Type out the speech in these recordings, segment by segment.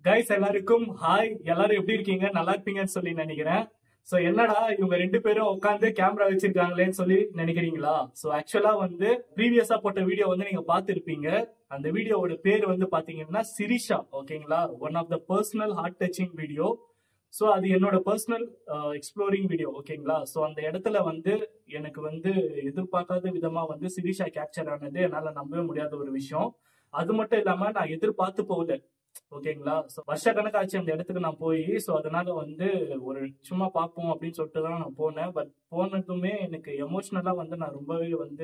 Guys எல்லாருக்கும் hi எல்லாரும் எப்படி இருக்கீங்க நல்லா இருப்பீங்கன்னு சொல்லி நினைக்கிறேன் சோ என்னடா இவங்க ரெண்டு பேரும் உட்காந்து கேமரா வச்சிருக்காங்களேன்னு சொல்லி நினைக்கிறீங்களா சோ ஆக்சுவலா வந்து ப்ரீவியஸா போட்ட வீடியோ வந்து நீங்க பார்த்திருப்பீங்க அந்த வீடியோவோட பேர் வந்து பாத்தீங்கன்னா சிரிஷா ஓகேங்களா one of the personal heart touching video so அது என்னோட பர்சனல் எக்ஸ்ப்ளோரிங் வீடியோ ஓகேங்களா ஸோ அந்த இடத்துல வந்து எனக்கு வந்து எதிர்பார்க்காத விதமா வந்து சிரிஷா கேப்சர் ஆனது என்னால நம்பவே முடியாத ஒரு விஷயம் அது மட்டும் இல்லாம நான் எதிர்பார்த்து போகல ஓகேங்களா ஸோ வருஷ கணக்காச்சு அந்த இடத்துக்கு நான் போய் ஸோ அதனால வந்து ஒரு சும்மா பார்ப்போம் அப்படின்னு சொல்லிட்டு தான் நான் போனேன் பட் போனதுமே எனக்கு எமோஷ்னலா வந்து நான் ரொம்பவே வந்து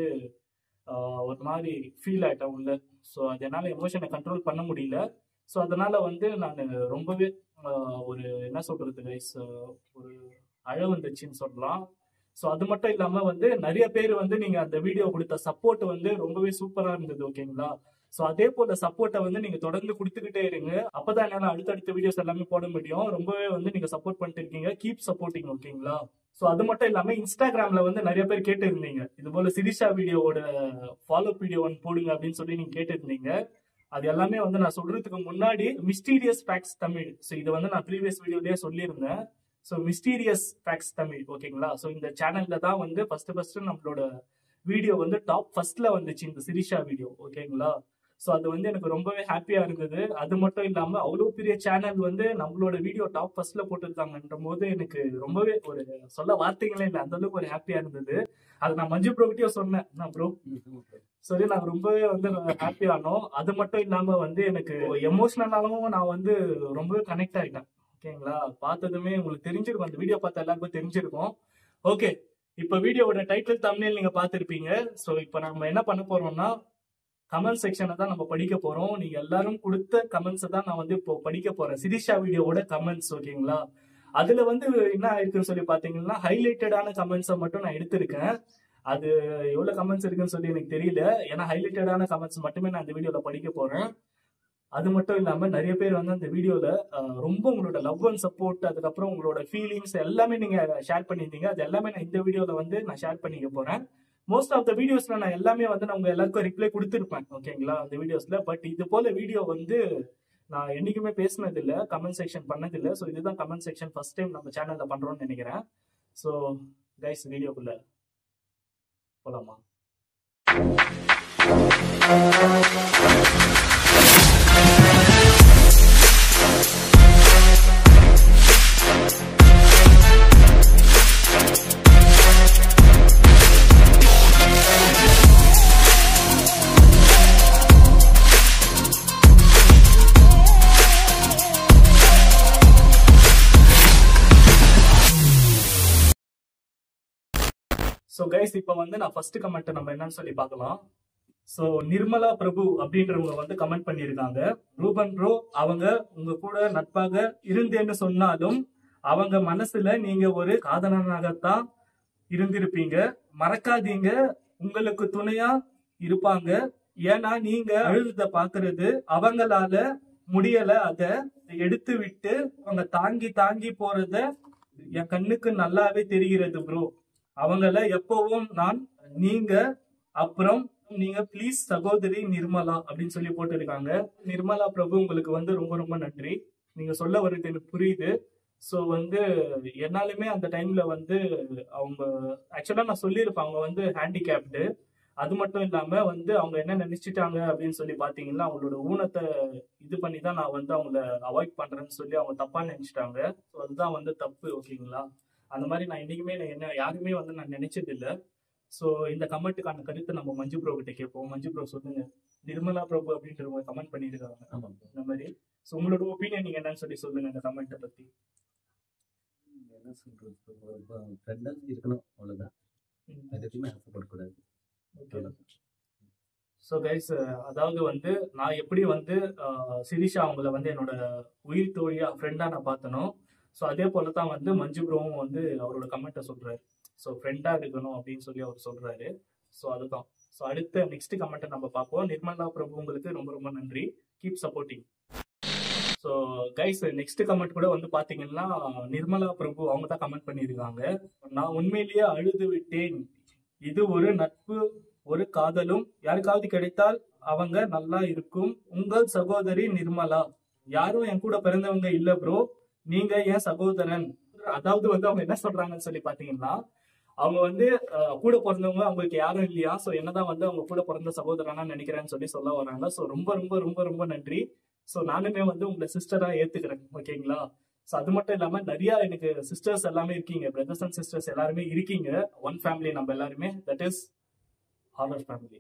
ஆஹ், ஒரு மாதிரி ஃபீல் ஆயிட்டேன் உள்ள ஸோ அது என்னால் எமோஷனை கண்ட்ரோல் பண்ண முடியல ஸோ அதனால வந்து நான் ரொம்பவே ஆஹ், ஒரு என்ன சொல்றது கைஸ் ஒரு அழ வந்துச்சுன்னு சொல்லலாம் ஸோ அது மட்டும் இல்லாம வந்து நிறைய பேர் வந்து நீங்க அந்த வீடியோ கொடுத்த சப்போர்ட் வந்து ரொம்பவே சூப்பரா இருந்தது ஓகேங்களா ஸோ அதே போல சப்போர்ட்டை வந்து நீங்க தொடர்ந்து கொடுத்துக்கிட்டே இருங்க அப்பதான் என்னால அடுத்தடுத்த வீடியோஸ் எல்லாமே போட முடியும் ரொம்பவே வந்து நீங்க சப்போர்ட் பண்ணிட்டு இருக்கீங்க கீப் சப்போர்ட்டிங் ஓகேங்களா ஸோ அது மட்டும் இல்லாம இன்ஸ்டாகிராம்ல வந்து நிறைய பேர் கேட்டு இருந்தீங்க இது போல சிரிஷா வீடியோவோட ஃபாலோ வீடியோ ஒன்று போடுங்க அப்படின்னு சொல்லி நீங்க கேட்டு இருந்தீங்க அது எல்லாமே வந்து நான் சொல்றதுக்கு முன்னாடி மிஸ்டீரியஸ் ஃபேக்ட்ஸ் தமிழ் ஸோ இது வந்து நான் ப்ரீவியஸ் வீடியோலயே சொல்லியிருந்தேன் ஸோ மிஸ்டீரியஸ் ஃபேக்ட்ஸ் தமிழ் ஓகேங்களா ஸோ இந்த சேனல்ல தான் வந்து ஃபர்ஸ்ட் ஃபர்ஸ்ட் நம்மளோட வீடியோ வந்து டாப் ஃபர்ஸ்ட்ல வந்துச்சு இந்த சிரிஷா வீடியோ ஓகேங்களா ஸோ அது வந்து எனக்கு ரொம்பவே ஹாப்பியா இருந்தது அது மட்டும் இல்லாம அவ்வளோ பெரிய சேனல் வந்து நம்மளோட வீடியோ டாப் ஃபர்ஸ்ட்ல போட்டிருக்காங்கன்ற போது எனக்கு ரொம்பவே ஒரு சொல்ல வார்த்தைகளே இல்லை அந்த அளவுக்கு ஒரு ஹாப்பியா இருந்தது அது நான் மஞ்சு ப்ரோ கிட்டயும் சொன்னேன் நான் ப்ரோ சரி நான் ரொம்பவே வந்து ஹாப்பி ஆனோம் அது மட்டும் இல்லாம வந்து எனக்கு எமோஷனலாகவும் நான் வந்து ரொம்பவே கனெக்ட் ஆயிட்டேன் ஓகேங்களா பார்த்ததுமே உங்களுக்கு தெரிஞ்சிருக்கும் அந்த வீடியோ பார்த்த எல்லாருக்கும் தெரிஞ்சிருக்கும் ஓகே இப்ப வீடியோவோட டைட்டில் தமிழில் நீங்க பார்த்திருப்பீங்க சோ இப்போ நம்ம என்ன பண்ண போறோம்னா கமெண்ட் செக்ஷனை தான் நம்ம படிக்க போறோம் நீங்க எல்லாரும் கொடுத்த கமெண்ட்ஸை தான் நான் வந்து இப்போ படிக்க போறேன் சிரிஷா வீடியோவோட கமெண்ட்ஸ் ஓகேங்களா அதுல வந்து என்ன ஆயிருக்குன்னு சொல்லி பாத்தீங்கன்னா ஹைலைட்டடான கமெண்ட்ஸை மட்டும் நான் எடுத்திருக்கேன் அது எவ்வளவு கமெண்ட்ஸ் இருக்குன்னு சொல்லி எனக்கு தெரியல ஏன்னா ஹைலைட்டடான கமெண்ட்ஸ் மட்டுமே நான் இந்த வீடியோல படிக்க போறேன் அது மட்டும் இல்லாம நிறைய பேர் வந்து அந்த வீடியோல அஹ், ரொம்ப உங்களோட லவ் அண்ட் சப்போர்ட் அதுக்கப்புறம் உங்களோட ஃபீலிங்ஸ் எல்லாமே நீங்க ஷேர் பண்ணியிருந்தீங்க அது எல்லாமே நான் இந்த வீடியோல வந்து நான் ஷேர் பண்ணிக்க போறேன் மோஸ்ட் ஆஃப் த வீடியோஸ்ல நான் எல்லாமே வந்து நான் உங்க எல்லாருக்கும் ரிப்ளை கொடுத்துருப்பேன் ஓகேங்களா அந்த வீடியோஸ்ல பட் இது போல வீடியோ வந்து நான் என்னைக்குமே பேசினது இல்ல கமெண்ட் செக்ஷன் பண்ணது இல்ல ஸோ இதுதான் கமெண்ட் செக்ஷன் ஃபர்ஸ்ட் டைம் நம்ம சேனல்ல பண்றோம்னு நினைக்கிறேன் ஸோ கைஸ் வீடியோக்குள்ள போலாமா ஸோ கைஸ் இப்போ வந்து நான் ஃபர்ஸ்ட் கமெண்ட் நம்ம என்னன்னு சொல்லி பார்க்கலாம் ஸோ நிர்மலா பிரபு அப்படின்றவங்க வந்து கமெண்ட் பண்ணியிருக்காங்க ரூபன் ப்ரோ அவங்க உங்க கூட நட்பாக இருந்தேன்னு சொன்னாலும் அவங்க மனசுல நீங்க ஒரு காதலனாகத்தான் இருந்திருப்பீங்க மறக்காதீங்க உங்களுக்கு துணையா இருப்பாங்க ஏன்னா நீங்க அழுத பாக்குறது அவங்களால முடியல அத எடுத்து விட்டு அவங்க தாங்கி தாங்கி போறத என் கண்ணுக்கு நல்லாவே தெரிகிறது ப்ரோ அவங்கள எப்பவும் நான் நீங்க அப்புறம் நீங்க ப்ளீஸ் சகோதரி நிர்மலா அப்படின்னு சொல்லி போட்டிருக்காங்க நிர்மலா பிரபு உங்களுக்கு வந்து ரொம்ப ரொம்ப நன்றி நீங்க சொல்ல வர்றது எனக்கு புரியுது ஸோ வந்து என்னாலுமே அந்த டைம்ல வந்து அவங்க ஆக்சுவலா நான் சொல்லியிருப்பேன் அவங்க வந்து ஹேண்டிகேப்டு அது மட்டும் இல்லாம வந்து அவங்க என்ன நினைச்சிட்டாங்க அப்படின்னு சொல்லி பாத்தீங்கன்னா அவங்களோட ஊனத்தை இது பண்ணி தான் நான் வந்து அவங்கள அவாய்ட் பண்றேன்னு சொல்லி அவங்க தப்பா நினைச்சிட்டாங்க ஸோ அதுதான் வந்து தப்பு ஓகேங்களா அந்த மாதிரி நான் என்னைக்குமே நான் என்ன யாருமே வந்து நான் நினைச்சது இல்ல ஸோ இந்த கமெண்ட்டுக்கான கருத்தை நம்ம மஞ்சு ப்ரோ கிட்ட கேட்போம் மஞ்சு ப்ரோ சொல்லுங்க நிர்மலா பிரபு அப்படின்றவங்க கமெண்ட் பண்ணியிருக்காங்க ஆமாம் இந்த மாதிரி ஸோ உங்களோட ஒப்பீனியன் நீங்க என்னன்னு சொல்லி சொல்லுங்க இந்த கமெண்ட்டை பத்தி என்ன சொல்றது ஒரு ஃப்ரெண்டா இருக்கணும் அவ்வளவுதான் எதுக்குமே ஆசைப்படக்கூடாது அவ்வளவுதான். ஸோ கைஸ் அதாவது வந்து நான் எப்படி வந்து அஹ், சிரிஷா அவங்கள வந்து என்னோட உயிர் தோழியா ஃப்ரெண்டா நான் பார்த்தனோ ஸோ அதே போல தான் வந்து மஞ்சு ப்ரோவும் வந்து அவரோட கமெண்ட்டை சொல்றாரு ஸோ ஃப்ரெண்டா இருக்கணும் அப்படின்னு சொல்லி அவர் சொல்றாரு ஸோ அதுதான் ஸோ அடுத்த நெக்ஸ்ட் கமெண்ட்டை நம்ம பார்ப்போம் நிர்மலா பிரபு உங்களுக்கு ரொம்ப ரொம்ப நன்றி keep supporting so guys next comment கூட வந்து பாத்தீங்கன்னா நிர்மலா பிரபு அவங்க தான் கமெண்ட் பண்ணியிருக்காங்க நான் உண்மையிலேயே அழுது விட்டேன் இது ஒரு நட்பு ஒரு காதலும் யாருக்காவது கிடைத்தால் அவங்க நல்லா இருக்கும் உங்கள் சகோதரி நிர்மலா யாரும் என் கூட பிறந்தவங்க இல்ல ப்ரோ நீங்க என் சகோதரன் அதாவது வந்து அவங்க என்ன சொல்றாங்கன்னு சொல்லி பாத்தீங்கன்னா அவங்க வந்து அஹ், கூட பிறந்தவங்க அவங்களுக்கு யாரும் இல்லையா சோ என்னதான் வந்து அவங்க கூட பிறந்த சகோதரனா நினைக்கிறேன்னு சொல்லி சொல்ல வராங்க சோ ரொம்ப ரொம்ப ரொம்ப ரொம்ப நன்றி சோ நானுமே வந்து உங்களை சிஸ்டரா ஏத்துக்கிறேன் ஓகேங்களா சோ அது மட்டும் இல்லாம நிறைய எனக்கு சிஸ்டர்ஸ் எல்லாமே இருக்கீங்க பிரதர்ஸ் அண்ட் சிஸ்டர்ஸ் எல்லாருமே இருக்கீங்க ஒன் ஃபேமிலி நம்ம எல்லாருமே that is horror family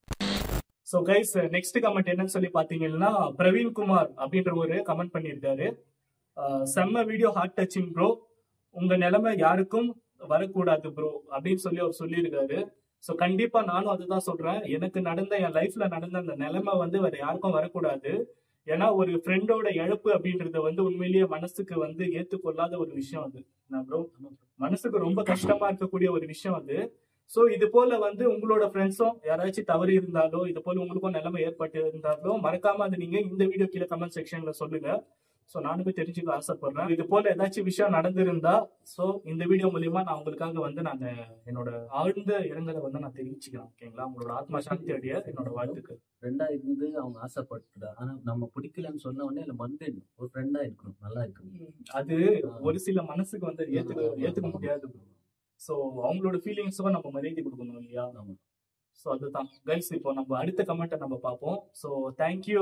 so guys next comment என்னன்னு சொல்லி பாத்தீங்கன்னா பிரவீன் குமார் அப்படின்ற ஒரு கமெண்ட் பண்ணியிருக்காரு அஹ், செம்ம வீடியோ ஹார்ட் டச்சிங் ப்ரோ உங்க நிலைமை யாருக்கும் வரக்கூடாது ப்ரோ அப்படின்னு சொல்லி அவர் சொல்லியிருக்காரு ஸோ கண்டிப்பா நானும் அதுதான் சொல்றேன் எனக்கு நடந்த என் லைஃப்ல நடந்த அந்த நிலைமை வந்து வேற யாருக்கும் வரக்கூடாது ஏன்னா ஒரு ஃப்ரெண்டோட இழப்பு அப்படின்றது வந்து உண்மையிலேயே மனசுக்கு வந்து ஏத்துக்கொள்ளாத ஒரு விஷயம் அது ப்ரோ மனசுக்கு ரொம்ப கஷ்டமா இருக்கக்கூடிய ஒரு விஷயம் அது சோ இது போல வந்து உங்களோட ஃப்ரெண்ட்ஸும் யாராச்சும் தவறு இருந்தாலோ இது போல உங்களுக்கும் நிலைமை ஏற்பட்டு இருந்தாலோ மறக்காம அது நீங்க இந்த வீடியோ கீழே கமெண்ட் செக்ஷன்ல சொல்லுங்க சோ நானுமே தெரிஞ்சுக்க ஆசைப்படுறேன் இது போல ஏதாச்சும் விஷயம் நடந்திருந்தா சோ இந்த வீடியோ மூலியமா நான் உங்களுக்காக வந்து நான் என்னோட ஆழ்ந்த இரங்கலை வந்து நான் தெரிவிச்சுக்கிறேன் ஓகேங்களா உங்களோட ஆத்மா சாந்தி அடைய என்னோட வாழ்த்துக்கள் ஃப்ரெண்டா இருந்து அவங்க ஆசைப்பட்டுடா ஆனா நம்ம பிடிக்கலன்னு சொன்ன உடனே இல்ல வந்துடணும் ஒரு ஃப்ரெண்டா இருக்கணும் நல்லா இருக்கணும் அது ஒரு சில மனசுக்கு வந்து ஏத்துக்க ஏத்துக்க முடியாது சோ அவங்களோட ஃபீலிங்ஸுக்கும் நம்ம மரியாதை கொடுக்கணும் இல்லையா ஆமா. ஸோ அதுதான் கைஸ் இப்போ நம்ம அடுத்த கமெண்ட்டை நம்ம பார்ப்போம் ஸோ தேங்க்யூ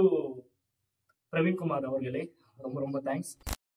பிரவீன்குமார் அவர்களே ரொம்ப ரொம்ப தேங்க்ஸ்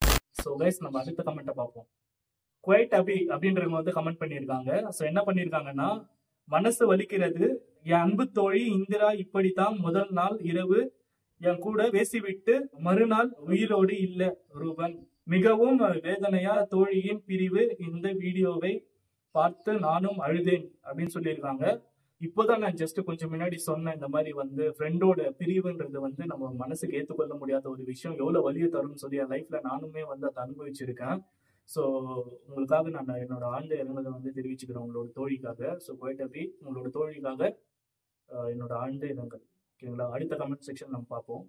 ஸோ கைஸ் நம்ம அடுத்த கமெண்ட்டை பார்ப்போம் குவைட் அபி அப்படின்றவங்க வந்து கமெண்ட் பண்ணியிருக்காங்க ஸோ என்ன பண்ணியிருக்காங்கன்னா மனசு வலிக்கிறது என் அன்பு தோழி இந்திரா இப்படித்தான் முதல் நாள் இரவு என் கூட பேசிவிட்டு மறுநாள் உயிரோடு இல்ல ரூபன் மிகவும் வேதனையா தோழியின் பிரிவு இந்த வீடியோவை பார்த்து நானும் அழுதேன் அப்படின்னு சொல்லியிருக்காங்க இப்போதான் நான் ஜஸ்ட் கொஞ்சம் முன்னாடி சொன்னேன் இந்த மாதிரி வந்து ஃப்ரெண்டோட பிரிவுன்றது வந்து நம்ம மனசுக்கு ஏத்துக்கொள்ள முடியாத ஒரு விஷயம் எவ்வளவு வலியை தரும்னு சொல்லி என் லைஃப்ல நானுமே வந்து அதை அனுபவிச்சிருக்கேன் ஸோ உங்களுக்காக நான் என்னோட ஆழ்ந்த இறங்கலை வந்து தெரிவிச்சுக்கிறேன் உங்களோட தோழிக்காக ஸோ கோயட்டபி உங்களோட தோழிக்காக அஹ், என்னோட ஆழ்ந்த இரங்கல் ஓகேங்களா அடுத்த கமெண்ட் செக்ஷன் நம்ம பார்ப்போம்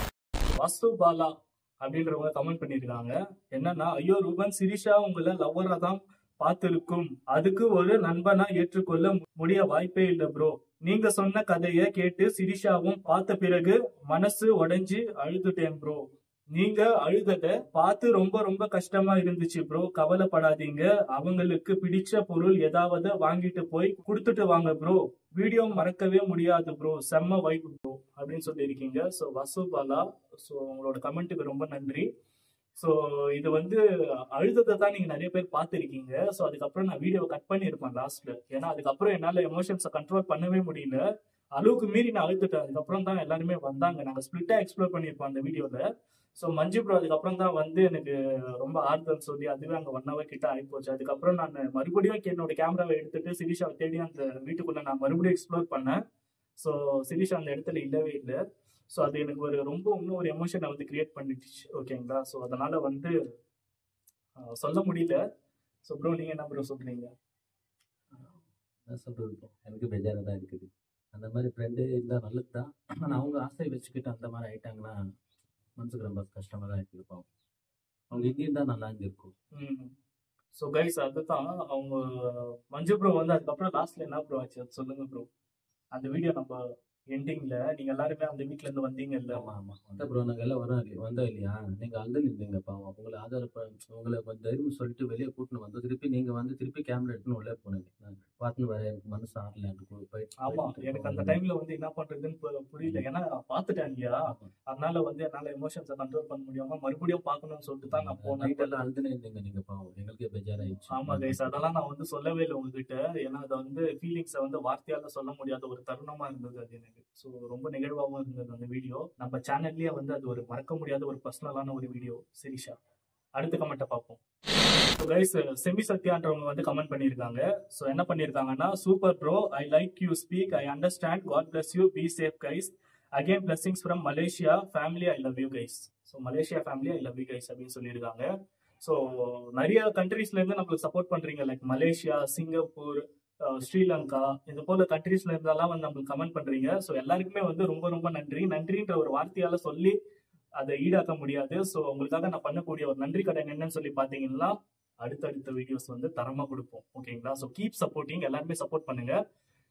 வாஸ்து பாலா அப்படின்றவங்க கமெண்ட் பண்ணியிருக்காங்க என்னன்னா ஐயோ ரூபன் சிரிஷா உங்களை லவ்வரா தான் பார்த்திருக்கும் அதுக்கு ஒரு நண்பனா ஏற்றுக்கொள்ள முடிய வாய்ப்பே இல்லை ப்ரோ நீங்க சொன்ன கதைய கேட்டு சிரிஷாவும் பார்த்த பிறகு மனசு உடைஞ்சு அழுதுட்டேன் ப்ரோ நீங்க அழுதத பார்த்து ரொம்ப ரொம்ப கஷ்டமா இருந்துச்சு ப்ரோ கவலைப்படாதீங்க அவங்களுக்கு பிடிச்ச பொருள் ஏதாவது வாங்கிட்டு போய் கொடுத்துட்டு வாங்க ப்ரோ வீடியோ மறக்கவே முடியாது ப்ரோ செம்ம வைப் ப்ரோ அப்படின்னு சொல்லியிருக்கீங்க ஸோ வசு பாலா ஸோ உங்களோட கமெண்ட்டுக்கு ரொம்ப நன்றி ஸோ இது வந்து அழுதத்தை தான் நீங்க நிறைய பேர் பார்த்துருக்கீங்க ஸோ அதுக்கப்புறம் நான் வீடியோ கட் பண்ணியிருப்பேன் லாஸ்ட்ல ஏன்னா அதுக்கப்புறம் என்னால எமோஷன்ஸை கண்ட்ரோல் பண்ணவே முடியல அளவுக்கு மீறி நான் அழுதுட்டேன் அதுக்கப்புறம் தான் எல்லாருமே வந்தாங்க நாங்கள் ஸ்பிளிட்டா எக்ஸ்ப்ளோர் பண்ணியிருப்போம் அந்த வீடியோல ஸோ மஞ்சு ப்ரோ அதுக்கப்புறம் தான் வந்து எனக்கு ரொம்ப ஆறுதல் சொல்லி அதுவே அங்கே ஒன் ஹவர் கிட்ட ஆகிப்போச்சு அதுக்கப்புறம் நான் மறுபடியும் என்னோட கேமராவை எடுத்துட்டு சிரிஷாவை தேடி அந்த வீட்டுக்குள்ள நான் மறுபடியும் எக்ஸ்ப்ளோர் பண்ணேன் ஸோ சிரிஷா அந்த இடத்துல இல்லவே இல்லை ஸோ அது எனக்கு ஒரு ரொம்ப இன்னும் ஒரு எமோஷனை வந்து கிரியேட் பண்ணிடுச்சு ஓகேங்களா ஸோ அதனால வந்து ஆஹ், சொல்ல முடியல ஸோ ப்ரோ நீங்க என்ன ப்ரோ சொல்றீங்க என்ன சொல்றது bro? எனக்கு பெஜாரா தான் இருக்குது அந்த மாதிரி ஃப்ரெண்டு இருந்தா நல்லது தான் ஆனா அவங்க ஆசை வச்சுக்கிட்டு அந்த மாதிரி ஆயிட்டாங்கன்னா மனசுக்கு ரொம்ப கஷ்டமா தான் இருக்குது பாவம் அவங்க இங்கே இருந்தா நல்லா இருந்திருக்கும் ஸோ கைஸ் அதுதான் அவங்க மஞ்சு ப்ரோ வந்து அதுக்கப்புறம் லாஸ்ட்ல என்ன ப்ரோ ஆச்சு அது சொல்லுங்க ப்ரோ அந்த வீடியோ நம்ம எண்டிங்ல நீங்க எல்லாருமே அந்த வீட்ல இருந்து வந்தீங்கல்ல ஆமா ஆமா வந்த ப்ரோ நாங்க எல்லாம் வரோம் இல்லையா வந்தோம் இல்லையா நீங்க அழுது நின்றீங்க பாவம் உங்களை ஆதார உங்களை கொஞ்சம் தைரியம் சொல்லிட்டு வெளியே கூட்டின்னு வந்து திருப்பி நீங்க வந்து திருப்பி கேமரா எடுத்துன்னு உள்ளே போனீங்க நான் பார்த்துன்னு வர எனக்கு மனசு ஆடல எனக்கு போயிட்டு ஆமா எனக்கு அந்த டைம்ல வந்து என்ன பண்றதுன்னு பு- புரியல ஏன்னா நான் பார்த்துட்டேன் இல்லையா அதனால வந்து என்னால எமோஷன்ஸை கண்ட்ரோல் பண்ண முடியாம மறுபடியும் பார்க்கணும்னு சொல்லிட்டு தான் நான் போனேன் நைட் எல்லாம் அழுதுனே இருந்தீங்க நீங்க பாவம் எங்களுக்கே பெஜாராயிடுச்சு ஆமா கைஸ் அதெல்லாம் நான் வந்து சொல்லவே இல்லை உங்ககிட்ட ஏன்னா அது வந்து ஃபீலிங்ஸை வந்து வார்த்தையால சொல்ல முடியாத ஒரு தருணமா இருந்தது அது எனக்கு ஸோ ரொம்ப நிகழ்வாகவும் இருந்தது அந்த வீடியோ நம்ம சேனல்லயே வந்து அது ஒரு மறக்க முடியாத ஒரு பர்சனலான ஒரு வீடியோ சிரிஷா அடுத்த கமெண்ட்டை பார்ப்போம் ஸோ கைஸ் செமி சத்யான்றவங்க வந்து கமெண்ட் பண்ணியிருக்காங்க ஸோ என்ன பண்ணியிருக்காங்கன்னா super bro I like you speak I understand God bless you be safe guys again blessings from Malaysia family I love you guys so Malaysia family I love you guys அப்படின்னு சொல்லியிருக்காங்க so நிறைய கண்ட்ரீஸ்ல இருந்து நம்மளுக்கு support பண்றீங்க like Malaysia Singapore ah, Sri Lanka இது போல கண்ட்ரீஸ்ல இருந்தெல்லாம் வந்து நம்மளுக்கு கமெண்ட் பண்றீங்க ஸோ எல்லாருக்குமே வந்து ரொம்ப ரொம்ப நன்றி நன்றின்ற ஒரு வார்த்தையால சொல்லி அதை ஈடாக்க முடியாது ஸோ உங்களுக்காக நான் பண்ணக்கூடிய ஒரு நன்றி கடன் என்னன்னு சொல்லி பாத்தீங்கன்னா அடுத்தடுத்த வீடியோஸ் வந்து தரமா கொடுப்போம் ஓகேங்களா ஸோ கீப் சப்போர்ட்டிங் எல்லாருமே சப்போர்ட் பண்ணுங்க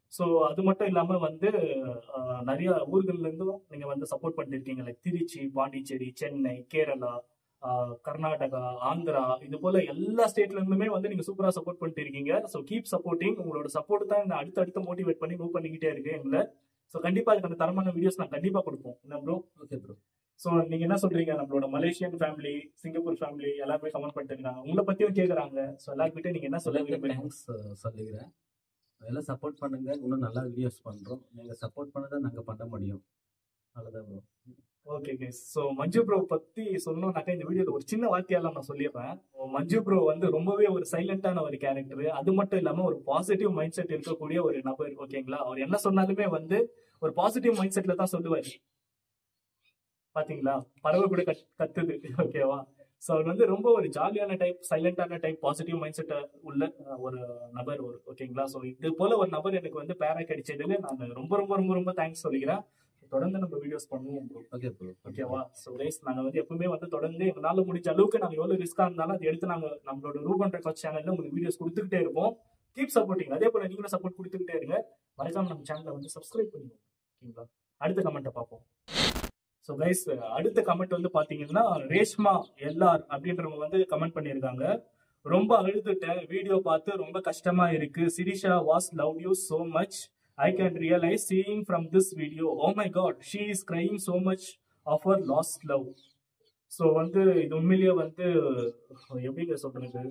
ஸோ அது மட்டும் இல்லாம வந்து அஹ், நிறைய ஊர்கள்ல இருந்தும் நீங்க வந்து சப்போர்ட் பண்ணிருக்கீங்க லைக் திருச்சி பாண்டிச்சேரி சென்னை கேரளா ஆஹ், கர்நாடகா ஆந்திரா இது போல எல்லா ஸ்டேட்ல இருந்துமே வந்து நீங்க சூப்பரா சப்போர்ட் பண்ணிட்டு இருக்கீங்க ஸோ கீப் சப்போர்ட்டிங் உங்களோட சப்போர்ட் தான் இந்த அடுத்து அடுத்து மோட்டிவேட் பண்ணி மூவ் பண்ணிக்கிட்டே இருக்கு எங்களை ஸோ கண்டிப்பா அதுக்கான தரமான வீடியோஸ் நான் கண்டிப்பா கொடுப்போம் என்ன ப்ரோ ஓகே ப்ரோ ஸோ நீங்க என்ன சொல்றீங்க நம்மளோட மலேசியன் ஃபேமிலி சிங்கப்பூர் ஃபேமிலி எல்லாருமே கமெண்ட் பண்ணிட்டு இருக்காங்க உங்களை பத்தியும் கேக்குறாங்க ஸோ எல்லாருக்கிட்ட நீங்க என்ன சொல்ல எல்லாருக்கும் விரும்புறீங்க தேங்க்ஸ் சொல்லிக்கிறேன் எல்லாம் சப்போர்ட் பண்ணுங்க இன்னும் நல்லா வீடியோஸ் பண்றோம் நீங்க சப்போர்ட் பண்ணதான் நாங்க பண்ண முடியும் அவ்வளவுதான் bro okay guys so Manju bro பத்தி சொல்லணும்னாக்கா இந்த வீடியோல ஒரு சின்ன வார்த்தையால நான் சொல்லிடுறேன் மஞ்சு ப்ரோ வந்து ரொம்பவே ஒரு சைலண்டான ஒரு கேரக்டர் அது மட்டும் இல்லாம ஒரு பாசிட்டிவ் மைண்ட் செட் இருக்கக்கூடிய ஒரு நபர் ஓகேங்களா அவர் என்ன சொன்னாலுமே வந்து ஒரு பாசிட்டிவ் மைண்ட் செட்ல தான் சொல்லுவாரு பாத்தீங்களா பறவை கூட கத்- கத்துது ஓகேவா ஸோ அவர் வந்து ரொம்ப ஒரு ஜாலியான டைப் சைலண்டான டைப் பாசிட்டிவ் மைண்ட் செட் உள்ள அஹ், ஒரு நபர் ஒரு ஓகேங்களா ஸோ இது போல ஒரு நபர் எனக்கு வந்து பேரா கிடைச்சதுல நான் ரொம்ப ரொம்ப ரொம்ப ரொம்ப தேங்க்ஸ் சொல்லிக்கிறேன் தொடர்ந்து நம்ம வீடியோஸ் பண்ணுவோம் ப்ரோ ஓகே ப்ரோ ஓகேவா ஸோ ரைஸ் நாங்கள் வந்து எப்பவுமே வந்து தொடர்ந்து எங்களால் முடிஞ்ச அளவுக்கு நாங்கள் எவ்வளோ ரிஸ்காக இருந்தாலும் அதை எடுத்து நாங்கள் நம்மளோட ரூபன் ரெக்கார்ட் சேனலில் உங்களுக்கு வீடியோஸ் கொடுத்துக்கிட்டே இருப்போம் கீப் சப்போர்ட்டிங் அதே போல் நீங்களும் சப்போர்ட் கொடுத்துக்கிட்டே இருங்க மறக்காம நம்ம சேனலை வந்து சப்ஸ்கிரைப் பண்ணுங்க ஓகேங்களா அடுத்த கமெண்ட்டை பார்ப்போம் ஸோ கைஸ் அடுத்த கமெண்ட் வந்து பார்த்தீங்கன்னா ரேஷ்மா எல்ஆர் அப்படின்றவங்க வந்து கமெண்ட் பண்ணியிருக்காங்க ரொம்ப அழுதுட்டேன் வீடியோ பார்த்து ரொம்ப கஷ்டமா இருக்கு Sirisha was love you so much I can realise seeing from this video oh my God she is crying so much of our lost love so வந்து இது உண்மையிலேயே வந்து எப்படிங்க சொல்றது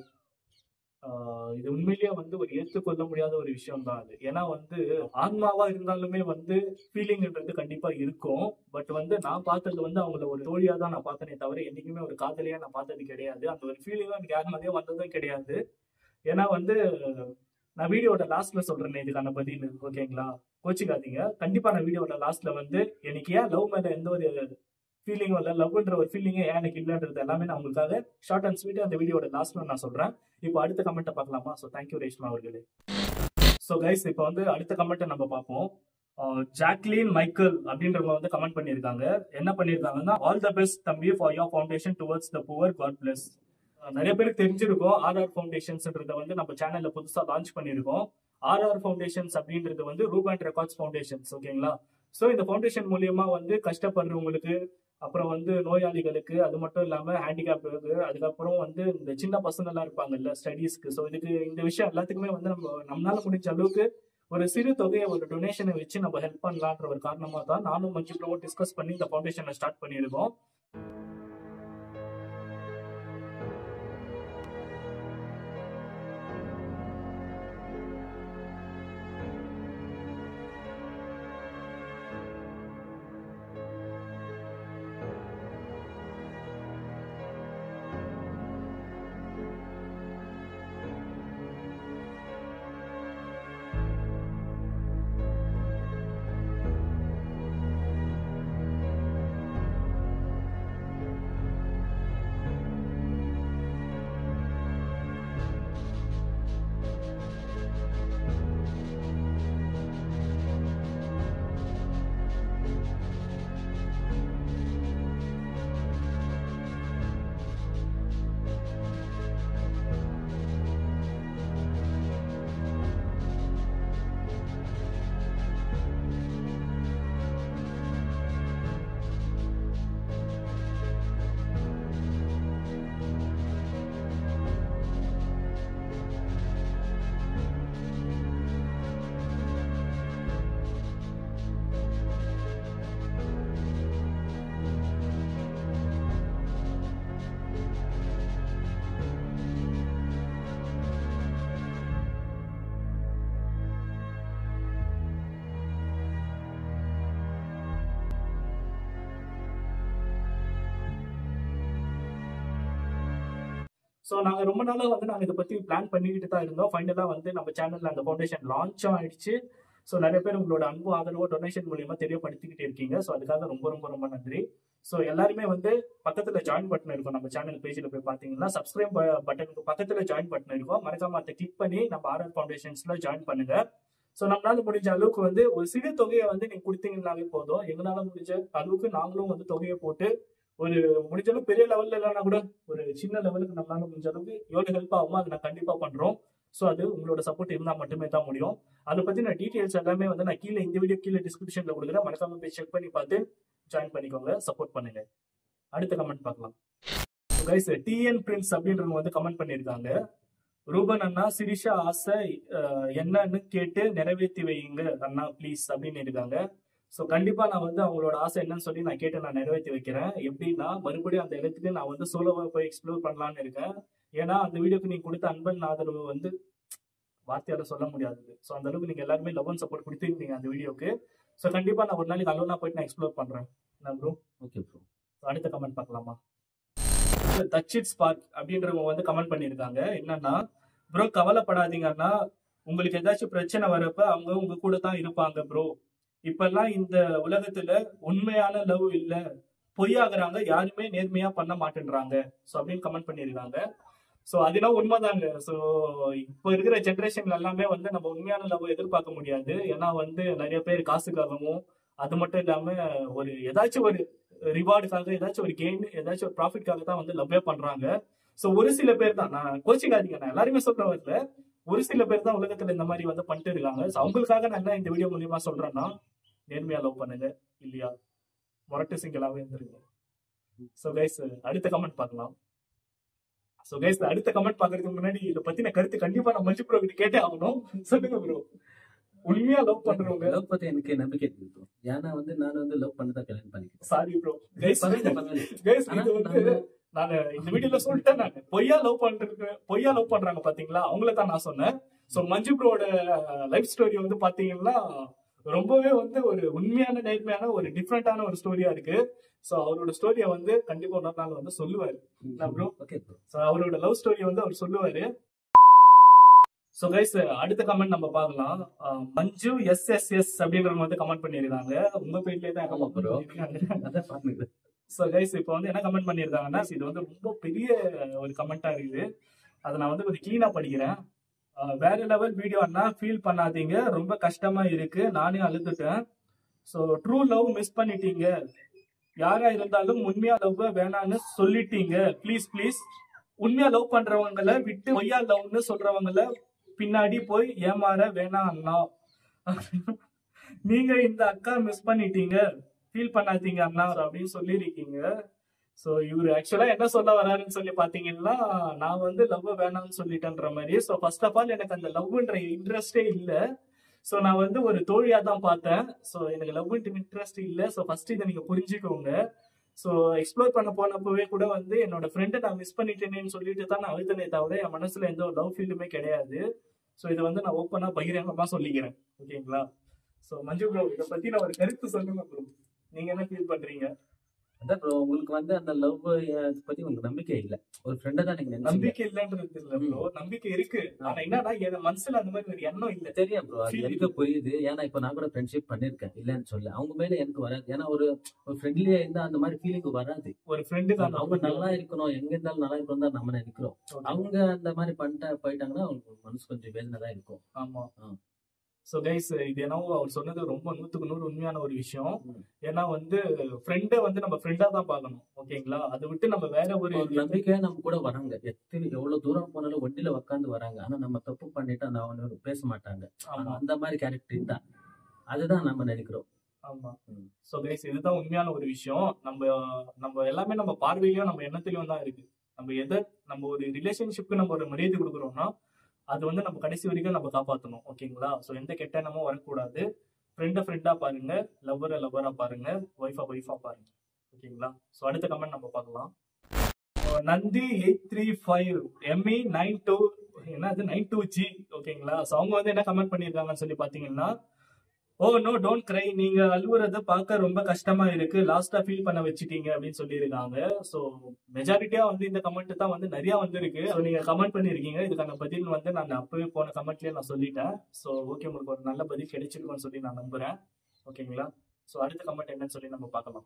ஆஹ் இது உண்மையிலேயே வந்து ஒரு ஏற்றுக்கொள்ள முடியாத ஒரு விஷயம் தான் அது ஏன்னா வந்து ஆன்மாவா இருந்தாலுமே வந்து ஃபீலிங்ன்றது கண்டிப்பா இருக்கும் பட் வந்து நான் பார்த்தது வந்து அவங்கள ஒரு தோழியா தான் நான் பார்த்தனே தவிர என்னைக்குமே ஒரு காதலியா நான் பார்த்தது கிடையாது அந்த ஒரு ஃபீலிங்கும் எனக்கு யார் மாதிரியே வந்ததும் கிடையாது ஏன்னா வந்து நான் வீடியோட லாஸ்ட்ல சொல்றேன் இதுக்கான பதில் ஓகேங்களா கோச்சிக்காதீங்க கண்டிப்பா நான் வீடியோட லாஸ்ட்ல வந்து எனக்கு ஏன் லவ் மேல எந்த ஒரு ஃபீலிங்கும் இல்லை லவ்ன்ற ஒரு ஃபீலிங்கே ஏன் எனக்கு இல்லைன்றது எல்லாமே நான் உங்களுக்காக ஷார்ட் அண்ட் ஸ்வீட் அந்த வீடியோட லாஸ்ட்ல நான் சொல்றேன் இப்போ அடுத்த கமெண்ட்டை பார்க்கலாமா ஸோ தேங்க்யூ ரேஷ்மா அவர்களே ஸோ கைஸ் இப்போ வந்து அடுத்த கமெண்ட்டை நம்ம பார்ப்போம் ஜாக்லின் மைக்கேல் அப்படின்றவங்க வந்து கமெண்ட் பண்ணியிருக்காங்க என்ன பண்ணியிருக்காங்கன்னா ஆல் த பெஸ்ட் தம்பி for your foundation towards the poor God bless நிறைய பேருக்கு தெரிஞ்சிருக்கும் ஆர்ஆர் ஃபவுண்டேஷன்ஸ்ன்றத வந்து நம்ம சேனல்ல புதுசா லான்ச் பண்ணியிருக்கோம் ஆர்ஆர் ஃபவுண்டேஷன்ஸ் அப்படின்றது வந்து ரூப் அண்ட் ரெக்கார்ட்ஸ் ஃபவுண்டேஷன்ஸ் ஓகேங்களா ஸோ இந்த ஃபவுண்டேஷன் மூலியமா வந்து கஷ்டப்படுறவங்களுக்கு அப்புறம் வந்து நோயாளிகளுக்கு அது மட்டும் இல்லாம ஹேண்டிகேப்புக்கு அதுக்கப்புறம் வந்து இந்த சின்ன பசங்க எல்லாம் இருப்பாங்கல்ல ஸ்டடீஸ்க்கு ஸோ இதுக்கு இந்த விஷயம் எல்லாத்துக்குமே வந்து நம்ம நம்மளால முடிஞ்ச அளவுக்கு ஒரு சிறு தொகையை ஒரு டொனேஷனை வச்சு நம்ம ஹெல்ப் பண்ணலான்ற ஒரு காரணமா தான் நானும் மஞ்சு ப்ரோ டிஸ்கஸ் பண்ணி இந்த ஃபவுண்டேஷனை ஸ்டார்ட் பண்ணியிருக்கோம் ஸோ நாங்கள் ரொம்ப நாளாக வந்து நாங்கள் இதை பற்றி பிளான் பண்ணிக்கிட்டு தான் இருந்தோம் ஃபைனலாக வந்து நம்ம சேனலில் அந்த ஃபவுண்டேஷன் லான்ச்சும் ஆயிடுச்சு ஸோ நிறைய பேர் உங்களோட அன்பு ஆதரவோ டொனேஷன் மூலியமா தெரியப்படுத்திக்கிட்டு இருக்கீங்க ஸோ அதுக்காக ரொம்ப ரொம்ப ரொம்ப நன்றி ஸோ எல்லாருமே வந்து பக்கத்தில் ஜாயின் பட்டன் இருக்கும் நம்ம சேனல் பேஜில் போய் பார்த்தீங்கன்னா சப்ஸ்கிரைப் பட்டனுக்கு பக்கத்தில் ஜாயின் பட்டன் இருக்கும் மறக்காம அதை கிளிக் பண்ணி நம்ம ஆர்ஆர் ஃபவுண்டேஷன்ஸ்ல ஜாயின் பண்ணுங்க ஸோ நம்மளால முடிஞ்ச அளவுக்கு வந்து ஒரு சிறு தொகையை வந்து நீங்க கொடுத்தீங்கன்னாவே போதும் எங்களால முடிஞ்ச அளவுக்கு நாங்களும் வந்து தொகையை போட்டு ஒரு முடிஞ்ச அளவுக்கு பெரிய லெவல்ல இல்லைன்னா கூட ஒரு சின்ன லெவலுக்கு நம்மளால முடிஞ்ச அளவுக்கு எவ்வளவு ஹெல்ப் ஆகுமோ அதை நான் கண்டிப்பா பண்றோம் ஸோ அது உங்களோட சப்போர்ட் இருந்தால் மட்டுமே தான் முடியும் அதை பற்றின டீட்டெயில்ஸ் எல்லாமே வந்து நான் கீழே இந்த வீடியோ கீழே டிஸ்கிரிப்ஷனில் கொடுக்குறேன் மறக்காம போய் செக் பண்ணி பார்த்து ஜாயின் பண்ணிக்கோங்க சப்போர்ட் பண்ணுங்க அடுத்த கமெண்ட் பார்க்கலாம் கைஸ் டிஎன் பிரின்ஸ் அப்படின்றவங்க வந்து கமெண்ட் பண்ணியிருக்காங்க ரூபன் அண்ணா சிரிஷா ஆசை அஹ், என்னன்னு கேட்டு நிறைவேற்றி வையுங்க அண்ணா ப்ளீஸ் அப்படின்னு இருக்காங்க ஸோ கண்டிப்பா நான் வந்து அவங்களோட ஆசை என்னன்னு சொல்லி நான் கேட்டு நான் நிறைவேற்றி வைக்கிறேன் எப்படின்னா மறுபடியும் அந்த இடத்துக்கு நான் வந்து சோலோவா போய் எக்ஸ்ப்ளோர் பண்ணலாம்னு இருக்கேன் ஏன்னா அந்த வீடியோக்கு நீங்க கொடுத்த அன்பன் ஆதரவு வந்து வார்த்தையால சொல்ல முடியாது ஸோ அந்த அளவுக்கு நீங்க எல்லாருமே லவ் அண்ட் சப்போர்ட் கொடுத்துருக்கீங்க அந்த வீடியோக்கு ஸோ கண்டிப்பா நான் ஒரு நாளைக்கு அலோனா போயிட்டு நான் எக்ஸ்ப்ளோர் பண்றேன் என்ன ப்ரோ ஓகே ப்ரோ அடுத்த கமெண்ட் பார்க்கலாமா தச்சிட் ஸ்பார்க் அப்படின்றவங்க வந்து கமெண்ட் பண்ணியிருக்காங்க என்னன்னா ப்ரோ கவலைப்படாதீங்கன்னா உங்களுக்கு ஏதாச்சும் பிரச்சனை வரப்ப அவங்க உங்க கூட தான் இருப்பாங்க ப்ரோ இப்பெல்லாம் இந்த உலகத்துல உண்மையான லவ் இல்ல பொய்யாகிறாங்க யாருமே நேர்மையா பண்ண மாட்டேன்றாங்க ஸோ அப்படின்னு கமெண்ட் பண்ணியிருக்காங்க ஸோ அதெல்லாம் உண்மைதாங்க ஸோ இப்போ இருக்கிற ஜென்ரேஷன்ல எல்லாமே வந்து நம்ம உண்மையான லவ் எதிர்பார்க்க முடியாது ஏன்னா வந்து நிறைய பேர் காசுக்காகவும் அது மட்டும் இல்லாம ஒரு ஏதாச்சும் ஒரு ரிவார்டுக்காக ஏதாச்சும் ஒரு கெயின் ஏதாச்சும் ஒரு ப்ராஃபிட்காக தான் வந்து லவ்வே பண்றாங்க ஸோ ஒரு சில பேர் தான் நான் கோச்சிக்காதீங்க நான் எல்லாருமே சொல்ற வரல ஒரு சில பேர் தான் உலகத்துல இந்த மாதிரி வந்து பண்ணிட்டு இருக்காங்க ஸோ அவங்களுக்காக நான் என்ன இந்த வீடியோ மூலியமா சொல்றேன்னா நேர்மையா லவ் பண்ணுங்க இல்லையா முரட்டு சிங்களாவே இருந்துருங்க ஸோ கைஸ் அடுத்த கமெண்ட் பார்க்கலாம் ஸோ கைஸ் அடுத்த கமெண்ட் பார்க்கறதுக்கு முன்னாடி இதை பத்தின கருத்து கண்டிப்பா நான் மஞ்சு ப்ரோ கிட்ட கேட்டே ஆகணும் சொல்லுங்க ப்ரோ உண்மையா லவ் பண்றவங்க லவ் பத்தி எனக்கு நம்பிக்கை இருக்கு bro. ஏன்னா வந்து நான் வந்து லவ் பண்ணதான் கல்யாணம் பண்ணிக்கிறேன் சாரி ப்ரோ கைஸ் பரவாயில்ல, பரவாயில்ல. கைஸ் ஆனா இது வந்து நானு- நான் இந்த வீடியோல சொல்லிட்டேன் நான் பொய்யா லவ் பண்றதுக்கு பொய்யா லவ் பண்றாங்க பாத்தீங்களா அவங்கள தான் நான் சொன்னேன் சோ மஞ்சு ப்ரோட லைஃப் ஸ்டோரி வந்து பாத்தீங்கன்னா ரொம்பவே வந்து ஒரு உண்மையான நேர்மையான ஒரு டிஃப்ரெண்டான ஒரு ஸ்டோரியா இருக்கு சோ அவரோட ஸ்டோரியை வந்து கண்டிப்பா ஒரு நாள் வந்து சொல்லுவாரு என்ன bro? ஓகே ப்ரோ சோ அவரோட லவ் ஸ்டோரி வந்து அவர் சொல்லுவாரு சோ கைஸ் அடுத்த கமெண்ட் நம்ம பார்க்கலாம் அஹ், மஞ்சு எஸ் எஸ் எஸ் அப்படின்றவங்க வந்து கமெண்ட் பண்ணிருக்காங்க உங்க பேர்லயே தான் ஆமா bro. பண்ணிருக்காங்க அதான் பாத்துக்கிறேன் ஸோ கைஸ் இப்போ வந்து என்ன கமெண்ட் பண்ணியிருக்காங்கன்னா இது வந்து ரொம்ப பெரிய ஒரு கமெண்டா இருக்குது அதை நான் வந்து கொஞ்சம் கிளீனா படிக்கிறேன் அஹ் வேற லெவல் வீடியோன்னா ஃபீல் பண்ணாதீங்க ரொம்ப கஷ்டமா இருக்கு நானே அழுதுட்டேன் ஸோ ட்ரூ லவ் மிஸ் பண்ணிட்டீங்க யாரா இருந்தாலும் உண்மையா லவ் வேணான்னு சொல்லிட்டீங்க ப்ளீஸ் ப்ளீஸ் உண்மையா லவ் பண்றவங்கள விட்டு பொய்யா லவ்னு சொல்றவங்கள பின்னாடி போய் ஏமாற வேணாம் அண்ணா நீங்க இந்த அக்கா மிஸ் பண்ணிட்டீங்க ஃபீல் பண்ணாதீங்க அண்ணா அப்படின்னு சொல்லியிருக்கீங்க ஸோ இவர் ஆக்சுவலா என்ன சொல்ல வராருன்னு சொல்லி பாத்தீங்கன்னா நான் வந்து லவ் வேணாம்னு சொல்லிட்டேன்ற மாதிரி ஸோ ஃபர்ஸ்ட் ஆஃப் ஆல் எனக்கு அந்த லவ்ன்ற இன்ட்ரெஸ்டே இல்லை ஸோ நான் வந்து ஒரு தோழியா தான் பார்த்தேன் ஸோ எனக்கு லவ் இன்ட்ரெஸ்ட் இல்லை ஸோ ஃபர்ஸ்ட் இதை நீங்க புரிஞ்சுக்கோங்க ஸோ எக்ஸ்ப்ளோர் பண்ண போனப்பவே கூட வந்து என்னோட ஃப்ரெண்டை நான் மிஸ் பண்ணிட்டேனேன்னு சொல்லிட்டு தான் நான் அழுத்தனே தவிர என் மனசுல எந்த ஒரு லவ் ஃபீலுமே கிடையாது ஸோ இதை வந்து நான் ஓப்பனா பகிரங்கமா சொல்லிக்கிறேன் ஓகேங்களா ஸோ மஞ்சு ப்ரோ இதை பத்தி நான் ஒரு கருத்து சொல்லுங்க ப்ரோ நீங்க என்ன ஃபீல் பண்றீங்க அதான் ப்ரோ உங்களுக்கு வந்து அந்த லவ் பத்தி உங்களுக்கு நம்பிக்கை இல்ல ஒரு ஃப்ரெண்டை தான் நீங்க நினைச்சீங்க நம்பிக்கை இல்லைன்றது இல்ல ப்ரோ நம்பிக்கை இருக்கு ஆனா என்னன்னா என் மனசுல அந்த மாதிரி ஒரு எண்ணம் இல்ல தெரியும் ப்ரோ அது Feel எனக்கு புரியுது ஏன்னா இப்ப நான் கூட ஃப்ரெண்ட்ஷிப் பண்ணிருக்கேன் இல்லன்னு சொல்ல அவங்க மேல எனக்கு வராது ஏன்னா ஒரு ஒரு ஃப்ரெண்ட்லியா இருந்தா அந்த மாதிரி ஃபீலிங் வராது ஒரு ஃப்ரெண்டுக்கு அந்த அவங்க நல்லா இருக்கணும் எங்க இருந்தாலும் நல்லா இருக்கணும் தான் நம்ம நினைக்கிறோம் அவங்க அந்த மாதிரி பண்ணிட்டா போயிட்டாங்கன்னா அவங்களுக்கு மனசு கொஞ்சம் வேதனை தான் இருக்கும் ஆமா ஆ. சோ கைஸ் இது என்னவோ அவர் சொன்னது ரொம்ப நூத்துக்கு நூறு உண்மையான ஒரு விஷயம் ம். ஏன்னா வந்து ஃப்ரெண்டை வந்து நம்ம ஃப்ரெண்டா தான் பார்க்கணும் ஓகேங்களா அதை விட்டு நம்ம வேற ஒரு ஒரு நம்பிக்கையா நம்ம கூட வராங்க எத்தனை எவ்வளவு தூரம் போனாலும் வண்டியில உட்காந்து வராங்க ஆனா நம்ம தப்பு பண்ணிட்டு அந்த அவங்க பேச மாட்டாங்க ஆமா அந்த மாதிரி கேரக்டர் தான் அதுதான் நம்ம நினைக்கிறோம் ஆமா ம். சோ கைஸ் இதுதான் உண்மையான ஒரு விஷயம் நம்ம நம்ம எல்லாமே நம்ம பார்வையிலயும் நம்ம எண்ணத்திலயும் தான் இருக்கு நம்ம எதை நம்ம ஒரு ரிலேஷன்ஷிப்க்கு நம்ம ஒரு மரியாதை கொடுக்குறோம்னா அது வந்து நம்ம கடைசி வரைக்கும் நம்ம காப்பாற்றணும் ஓகேங்களா ஸோ எந்த கெட்ட எண்ணமும் வரக்கூடாது ஃப்ரெண்டை ஃப்ரெண்டா பாருங்க லவ்வரை லவ்வரா பாருங்க ஒய்ஃபா ஒய்ஃபா பாருங்க ஓகேங்களா ஸோ அடுத்த கமெண்ட் நம்ம பார்க்கலாம் அஹ் Nandhi eight three five M E nine two என்னது நைன் டூ ஜி ஓகேங்களா ஸோ அவங்க வந்து என்ன கமெண்ட் பண்ணியிருக்காங்கன்னு சொல்லி பார்த்தீங்கன்னா ஓ நோ டோன்ட் கிரை நீங்க அழுவுறத பார்க்க ரொம்ப கஷ்டமா இருக்கு லாஸ்டா ஃபீல் பண்ண வச்சிட்டீங்க அப்படின்னு சொல்லியிருக்காங்க ஸோ மெஜாரிட்டியா வந்து இந்த கமெண்ட் தான் வந்து நிறைய வந்திருக்கு ஸோ நீங்க கமெண்ட் பண்ணிருக்கீங்க இதுக்கான பதில் வந்து நான் அப்பவே போன கமெண்ட்லயே நான் சொல்லிட்டேன் ஸோ ஓகே உங்களுக்கு ஒரு நல்ல பதில் கிடைச்சிருக்கும்னு சொல்லி நான் நம்புறேன் ஓகேங்களா ஸோ அடுத்த கமெண்ட் என்னன்னு சொல்லி நம்ம பார்க்கலாம்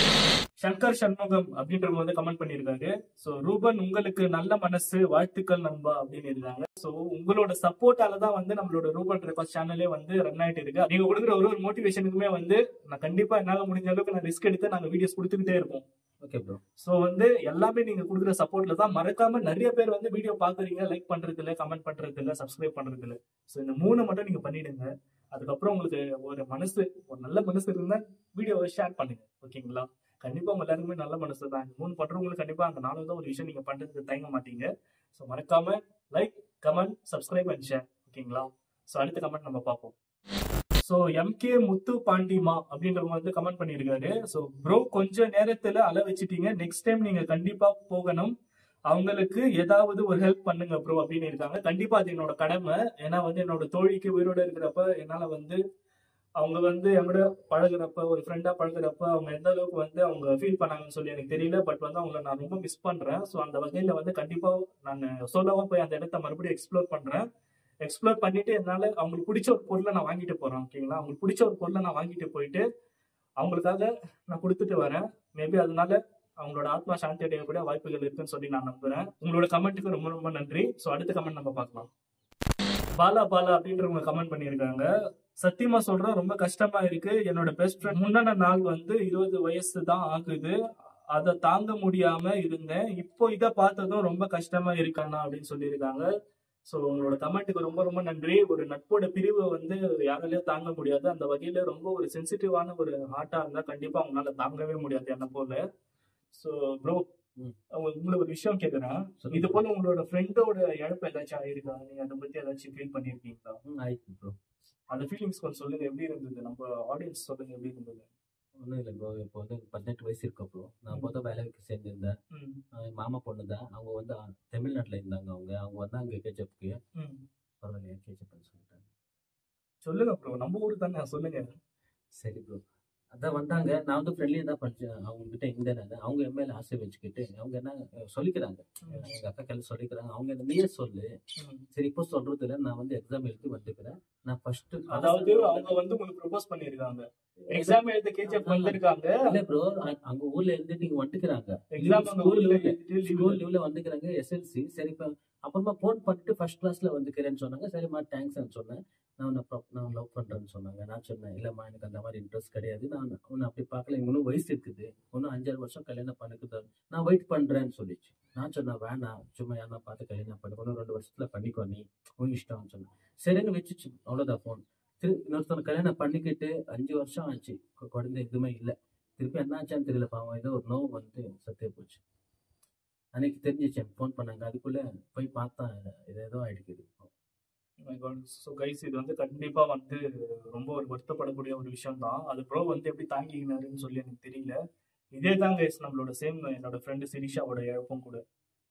சங்கர் சண்முகம் அப்படின்றவங்க வந்து கமெண்ட் பண்ணியிருக்காரு ஸோ ரூபன் உங்களுக்கு நல்ல மனசு வாழ்த்துக்கள் நண்பா அப்படின்னு இருக்காங்க ஸோ உங்களோட சப்போர்ட்டால தான் வந்து நம்மளோட ரூபன் ரெக்கார்ட் சேனலே வந்து ரன் ஆயிட்டு இருக்கு நீங்க கொடுக்குற ஒரு ஒரு மோட்டிவேஷனுக்குமே வந்து நான் கண்டிப்பா என்னால முடிஞ்ச அளவுக்கு நான் ரிஸ்க் எடுத்து நாங்க வீடியோஸ் கொடுத்துக்கிட்டே இருப்போம் ஓகே ப்ரோ ஸோ வந்து எல்லாமே நீங்க கொடுக்குற சப்போர்ட்ல தான் மறக்காம நிறைய பேர் வந்து வீடியோ பாக்குறீங்க லைக் பண்றது இல்ல கமெண்ட் பண்றது இல்ல சப்ஸ்கிரைப் பண்றது இல்ல ஸோ இந்த மூணு மட்டும் நீங்க பண்ணிடுங்க அதுக்கப்புறம் உங்களுக்கு ஒரு மனசு ஒரு நல்ல மனசு இருந்தா வீடியோவை ஷேர் பண்ணுங்க ஓகேங்களா கண்டிப்பா உங்க எல்லாருக்குமே நல்ல மனசு தான் இந்த மூணு பண்றவங்களுக்கு கண்டிப்பா அந்த நாலு தான் ஒரு விஷயம் நீங்க பண்றதுக்கு தயங்க மாட்டீங்க ஸோ மறக்காம like comment subscribe and share ஓகேங்களா ஸோ அடுத்த கமெண்ட் நம்ம பார்ப்போம் ஸோ எம்கே முத்து பாண்டிமா அப்படின்றவங்க வந்து கமெண்ட் பண்ணியிருக்காரு ஸோ ப்ரோ கொஞ்ச நேரத்துல அல வச்சுட்டீங்க நெக்ஸ்ட் டைம் நீங்க கண்டிப்பா போகணும் அவங்களுக்கு ஏதாவது ஒரு ஹெல்ப் பண்ணுங்க ப்ரோ அப்படின்னு இருக்காங்க கண்டிப்பா அது என்னோட கடமை ஏன்னா வந்து என்னோட தோழிக்கு உயிரோட இருக்கிறப்ப என்னால வந்து அவங்க வந்து என்னோட பழகுறப்ப ஒரு ஃப்ரெண்டா பழகுறப்ப அவங்க எந்த அளவுக்கு வந்து அவங்க ஃபீல் பண்ணாங்கன்னு சொல்லி எனக்கு தெரியல பட் வந்து அவங்கள நான் ரொம்ப மிஸ் பண்றேன் ஸோ அந்த வகையில வந்து கண்டிப்பா நான் சொல்லவா போய் அந்த இடத்த மறுபடியும் எக்ஸ்ப்ளோர் பண்றேன் எக்ஸ்ப்ளோர் பண்ணிட்டு என்னால அவங்களுக்கு பிடிச்ச ஒரு பொருளை நான் வாங்கிட்டு போறேன் ஓகேங்களா அவங்களுக்கு பிடிச்ச ஒரு பொருளை நான் வாங்கிட்டு போயிட்டு அவங்களுக்காக நான் கொடுத்துட்டு வரேன் மேபி அதனால அவங்களோட ஆத்மா சாந்தி அடைய கூட வாய்ப்புகள் இருக்குன்னு சொல்லி நான் நம்புறேன் உங்களோட கமெண்ட்டுக்கு ரொம்ப ரொம்ப நன்றி ஸோ அடுத்த கமெண்ட் நம்ம பார்க்கலாம் பாலா பாலா அப்படின்றவங்க கமெண்ட் பண்ணியிருக்காங்க சத்தியமா சொல்றேன் ரொம்ப கஷ்டமா இருக்கு என்னோட பெஸ்ட் ஃப்ரெண்ட் முன்னாடி நாள் வந்து இருபது வயசு தான் ஆகுது அதை தாங்க முடியாம இருந்தேன் இப்போ இதை பார்த்ததும் ரொம்ப கஷ்டமா இருக்கானா அப்படின்னு சொல்லியிருக்காங்க ஸோ உங்களோட கமெண்ட்டுக்கு ரொம்ப ரொம்ப நன்றி ஒரு நட்போட பிரிவு வந்து யாராலையும் தாங்க முடியாது அந்த வகையில ரொம்ப ஒரு சென்சிட்டிவான ஒரு ஹார்ட்டா இருந்தா கண்டிப்பா அவங்களால தாங்கவே முடியாது என்ன போல ஸோ ப்ரோ ம். உங்களை ஒரு விஷயம் கேக்குறேன் சொல்லுங்க. இது போல உங்களோட ஃப்ரெண்டோட இழப்பு ஏதாச்சும் ஆயிருக்கா நீங்க அதை பத்தி ஏதாச்சும் ஃபீல் பண்ணிருக்கீங்களா ம் ஆயிடுச்சு ப்ரோ அந்த ஃபீலிங்ஸ் கொஞ்சம் சொல்லுங்க எப்படி இருந்தது நம்ம ஆடியன்ஸ் சொல்லுங்க எப்படி இருந்தது ஒன்றும் இல்லை ப்ரோ இப்போ வந்து எனக்கு பதினெட்டு வயசு இருக்கு ப்ரோ நான் மொதல் வேலைக்கு சேர்ந்திருந்தேன் ம், ஆஹ் என் மாமா பொண்ணு தான் அவங்க வந்து ஆ- தமிழ்நாட்டுல இருந்தாங்க அவங்க அவங்க வந்தாங்க கேச்சப்புக்கு ம். பரவாயில்லையா கேச்சப்னு சொல்லிட்டாங்க சொல்லுங்க ப்ரோ நம்ம ஊர் தானே சொல்லுங்க சரி ப்ரோ அதான் வந்தாங்க நான் வந்து ஃப்ரெண்ட்லியாக தான் படித்தேன் அவங்க கிட்ட இந்த நான் அவங்க என் மேல ஆசை வச்சுக்கிட்டு அவங்க என்ன அஹ், சொல்லிக்கிறாங்க ம். எங்க அக்கா கையில் சொல்லிக்கிறாங்க அவங்க என்ன நீயே சொல்லு ம். சரி இப்போ சொல்றது இல்லை நான் வந்து எக்ஸாம் எழுதி வந்துக்கிறேன் நான் ஃபர்ஸ்ட் அதாவது அவங்க வந்து உங்களுக்கு ப்ரொபோஸ் பண்ணிருக்காங்க எக்ஸாம் எழுத கேஜிஎஃப் வந்திருக்காங்க இல்ல ப்ரோ அங்க ஊர்ல இருந்து நீங்க வந்துக்கிறாங்க எக்ஸாம் அங்க ஸ்கூல் ஊர்ல லீவ்ல எழுதிட்டு leave ஸ்கூல் லீவ்ல வந்துக்கிறாங்க எஸ்எல்சி சரி இப்போ அப்புறமா ஃபோன் பண்ணிட்டு ஃபர்ஸ்ட் கிளாஸ்ல வந்துக்கிறேன்னு சொன்னாங்க சரிம்மா தேங்க்ஸ்ன்னு சொன்னேன் நான் உன்னை pro- நான் லவ் பண்றேன்னு சொன்னாங்க நான் சொன்னேன் இல்லம்மா எனக்கு அந்த மாதிரி இன்ட்ரெஸ்ட் கிடையாது நான் உன்னை அப்படி பார்க்கல எனக்கு இன்னும் வயசு இருக்குது இன்னும் அஞ்சாறு வருஷம் கல்யாணம் பண்ணிக்குது நான் வெயிட் பண்றேன்னு சொல்லிச்சு நான் சொன்னேன் வேணாம் சும்மா யாரா பார்த்து கல்யாணம் பண்ணி இன்னும் ரெண்டு வருஷத்துல பண்ணிக்கோ நீ உன் இஷ்டம்னு சொன்னேன் சரின்னு வச்சுச்சு அவ்வளோதான் ஃபோன் திரு இன்னொருத்தவங்க கல்யாணம் பண்ணிக்கிட்டு அஞ்சு வருஷம் ஆச்சு கு- குழந்தை எதுவுமே இல்லை திருப்பி என்னாச்சான்னு தெரியல பாவம் ஏதோ ஒரு நோவு வந்து சத்தே போச்சு அன்னைக்கு தெரிஞ்சிச்சு ஃபோன் பண்ணாங்க அதுக்குள்ள போய் பார்த்தா இது ஏதோ ஆயிடுக்குது ஸோ கைஸ் இது வந்து கண்டிப்பா வந்து ரொம்ப ஒரு வருத்தப்படக்கூடிய ஒரு விஷயம் தான் அது ப்ரோ வந்து எப்படி தாங்கிக்கினாருன்னு சொல்லி எனக்கு தெரியல இதே தான் கைஸ் நம்மளோட சேம் என்னோட ஃப்ரெண்டு சிரிஷாவோட இழப்பும் கூட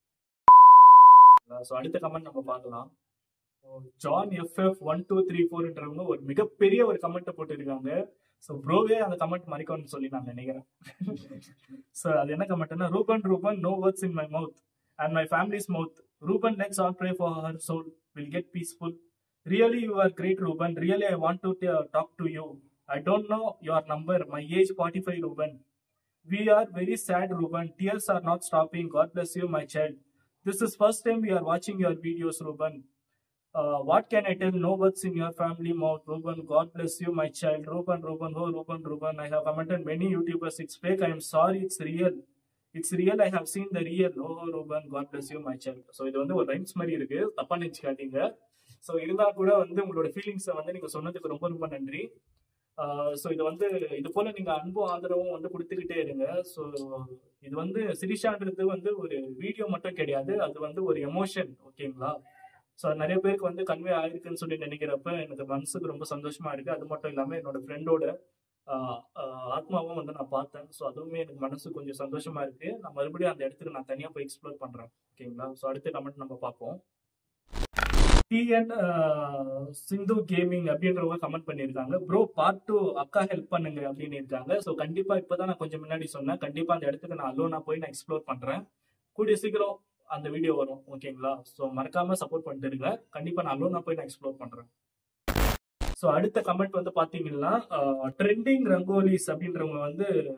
ஸோ அடுத்த கமெண்ட் நம்ம பார்க்கலாம் John F F one two three ஃபோர்ன்றவங்க ஒரு மிகப்பெரிய ஒரு கமெண்ட்டை போட்டுருக்காங்க ஸோ ப்ரோவே அந்த கமெண்ட் மறைக்கணும்னு சொல்லி நான் நினைக்கிறேன் ஸோ அது என்ன கமெண்ட்னா Ruban Ruban no words in my mouth and my family's mouth Ruban let's all pray for her soul will get peaceful. Really, you are great, Ruben. Really, I want to t- talk to you. I don't know your number. My age 45, Ruben. We are very sad, Ruben. Tears are not stopping. God bless you, my child. This is first time we are watching your videos, Ruben. Uh, what can I tell? No words in your family mouth, Ruben. God bless you, my child. Ruben, Ruben, oh, Ruben, Ruben. I have commented many YouTubers. It's fake. I am sorry. It's real. It's real I have seen the real oh Ruban God bless you my child so இது வந்து ஒரு rhymes மாதிரி இருக்கு தப்பா நினைச்சுக்காதீங்க so இருந்தா கூட வந்து உங்களோட ஃபீலிங்ஸை வந்து நீங்க சொன்னதுக்கு ரொம்ப ரொம்ப நன்றி ஸோ இது வந்து இது போல நீங்க அன்பும் ஆதரவும் வந்து கொடுத்துக்கிட்டே இருங்க ஸோ இது வந்து சிரிஷான்றது வந்து ஒரு வீடியோ மட்டும் கிடையாது அது வந்து ஒரு எமோஷன் ஓகேங்களா ஸோ நிறைய பேருக்கு வந்து கன்வே ஆயிருக்குன்னு சொல்லி நினைக்கிறப்ப எனக்கு மனசுக்கு ரொம்ப சந்தோஷமா இருக்கு அது மட்டும் இல்லாம என்னோட ஃப்ரெண்டோட ஆத்மாவும் வந்து நான் பார்த்தேன் ஸோ அதுவுமே எனக்கு மனசு கொஞ்சம் சந்தோஷமா இருக்கு நான் மறுபடியும் அந்த இடத்துக்கு நான் தனியா போய் எக்ஸ்ப்ளோர் பண்றேன் ஓகேங்களா ஸோ அடுத்த கமெண்ட் நம்ம பார்ப்போம் டிஎன் சிந்து கேமிங் அப்படின்றவங்க கமெண்ட் பண்ணியிருக்காங்க ப்ரோ பார்ட் டூ அக்கா ஹெல்ப் பண்ணுங்க அப்படின்னு இருக்காங்க ஸோ கண்டிப்பா இப்பதான் நான் கொஞ்சம் முன்னாடி சொன்னேன் கண்டிப்பா அந்த இடத்துக்கு நான் அலோனா போய் நான் எக்ஸ்ப்ளோர் பண்றேன் கூடிய சீக்கிரம் அந்த வீடியோ வரும் ஓகேங்களா ஸோ மறக்காம சப்போர்ட் பண்ணிட்டு இருங்க கண்டிப்பா நான் அலோனா போய் நான் எக்ஸ்ப்ளோர் பண்றேன் ஸோ அடுத்த கமெண்ட் வந்து பாத்தீங்கன்னா ட்ரெண்டிங் ரங்கோலிஸ் அப்படின்றவங்க வந்து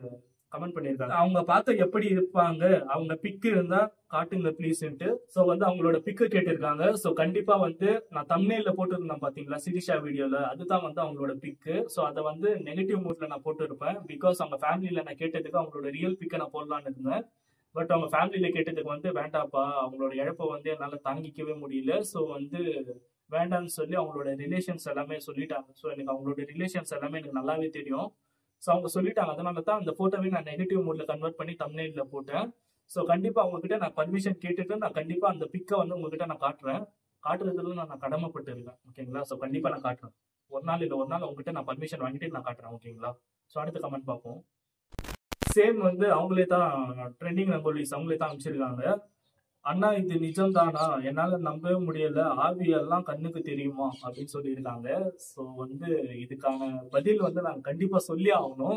கமெண்ட் பண்ணியிருக்காங்க அவங்க பார்த்து எப்படி இருப்பாங்க அவங்க பிக் இருந்தா காட்டுங்க ப்ளீஸ்ன்ட்டு ஸோ வந்து அவங்களோட பிக்கு கேட்டிருக்காங்க ஸோ கண்டிப்பா வந்து நான் தம்னேல போட்டிருந்தேன் பாத்தீங்களா சிரிஷா வீடியோல அதுதான் வந்து அவங்களோட பிக்கு ஸோ அதை வந்து நெகட்டிவ் மூட்ல நான் போட்டிருப்பேன் பிகாஸ் அவங்க ஃபேமிலியில நான் கேட்டதுக்கு அவங்களோட ரியல் பிக்கை நான் போடலான்னு இருந்தேன் பட் அவங்க ஃபேமிலியில கேட்டதுக்கு வந்து வேண்டாப்பா அவங்களோட இழப்பை வந்து என்னால தாங்கிக்கவே முடியல ஸோ வந்து வேண்டாம்னு சொல்லி அவங்களோட ரிலேஷன்ஸ் எல்லாமே சொல்லிட்டாங்க ஸோ எனக்கு அவங்களோட ரிலேஷன்ஸ் எல்லாமே எனக்கு நல்லாவே தெரியும் ஸோ அவங்க சொல்லிட்டாங்க அதனால தான் அந்த போட்டோவே நான் நெகட்டிவ் மூட்ல கன்வெர்ட் பண்ணி தமிழ்ல போட்டேன் ஸோ கண்டிப்பா உங்ககிட்ட நான் பர்மிஷன் கேட்டுட்டு நான் கண்டிப்பா அந்த பிக்கை வந்து உங்ககிட்ட நான் காட்டுறேன் காட்டுறதுல நான் நான் கடமைப்பட்டு இருக்கேன் ஓகேங்களா ஸோ கண்டிப்பா நான் காட்டுறேன் ஒரு நாள் இல்லை ஒரு நாள் உங்ககிட்ட நான் பர்மிஷன் வாங்கிட்டு நான் காட்டுறேன் ஓகேங்களா ஸோ அடுத்த கமெண்ட் பார்ப்போம் சேம் வந்து அவங்களே தான் ட்ரெண்டிங் ரங்கோலிஸ் அவங்களே தான் அனுப்பிச்சிருக்காங்க அண்ணா இது நிஜம் தானா என்னால நம்பவே முடியல ஆவி எல்லாம் கண்ணுக்கு தெரியுமா அப்படின்னு சொல்லியிருக்காங்க ஸோ வந்து இதுக்கான பதில் வந்து நான் கண்டிப்பா சொல்லி ஆகணும்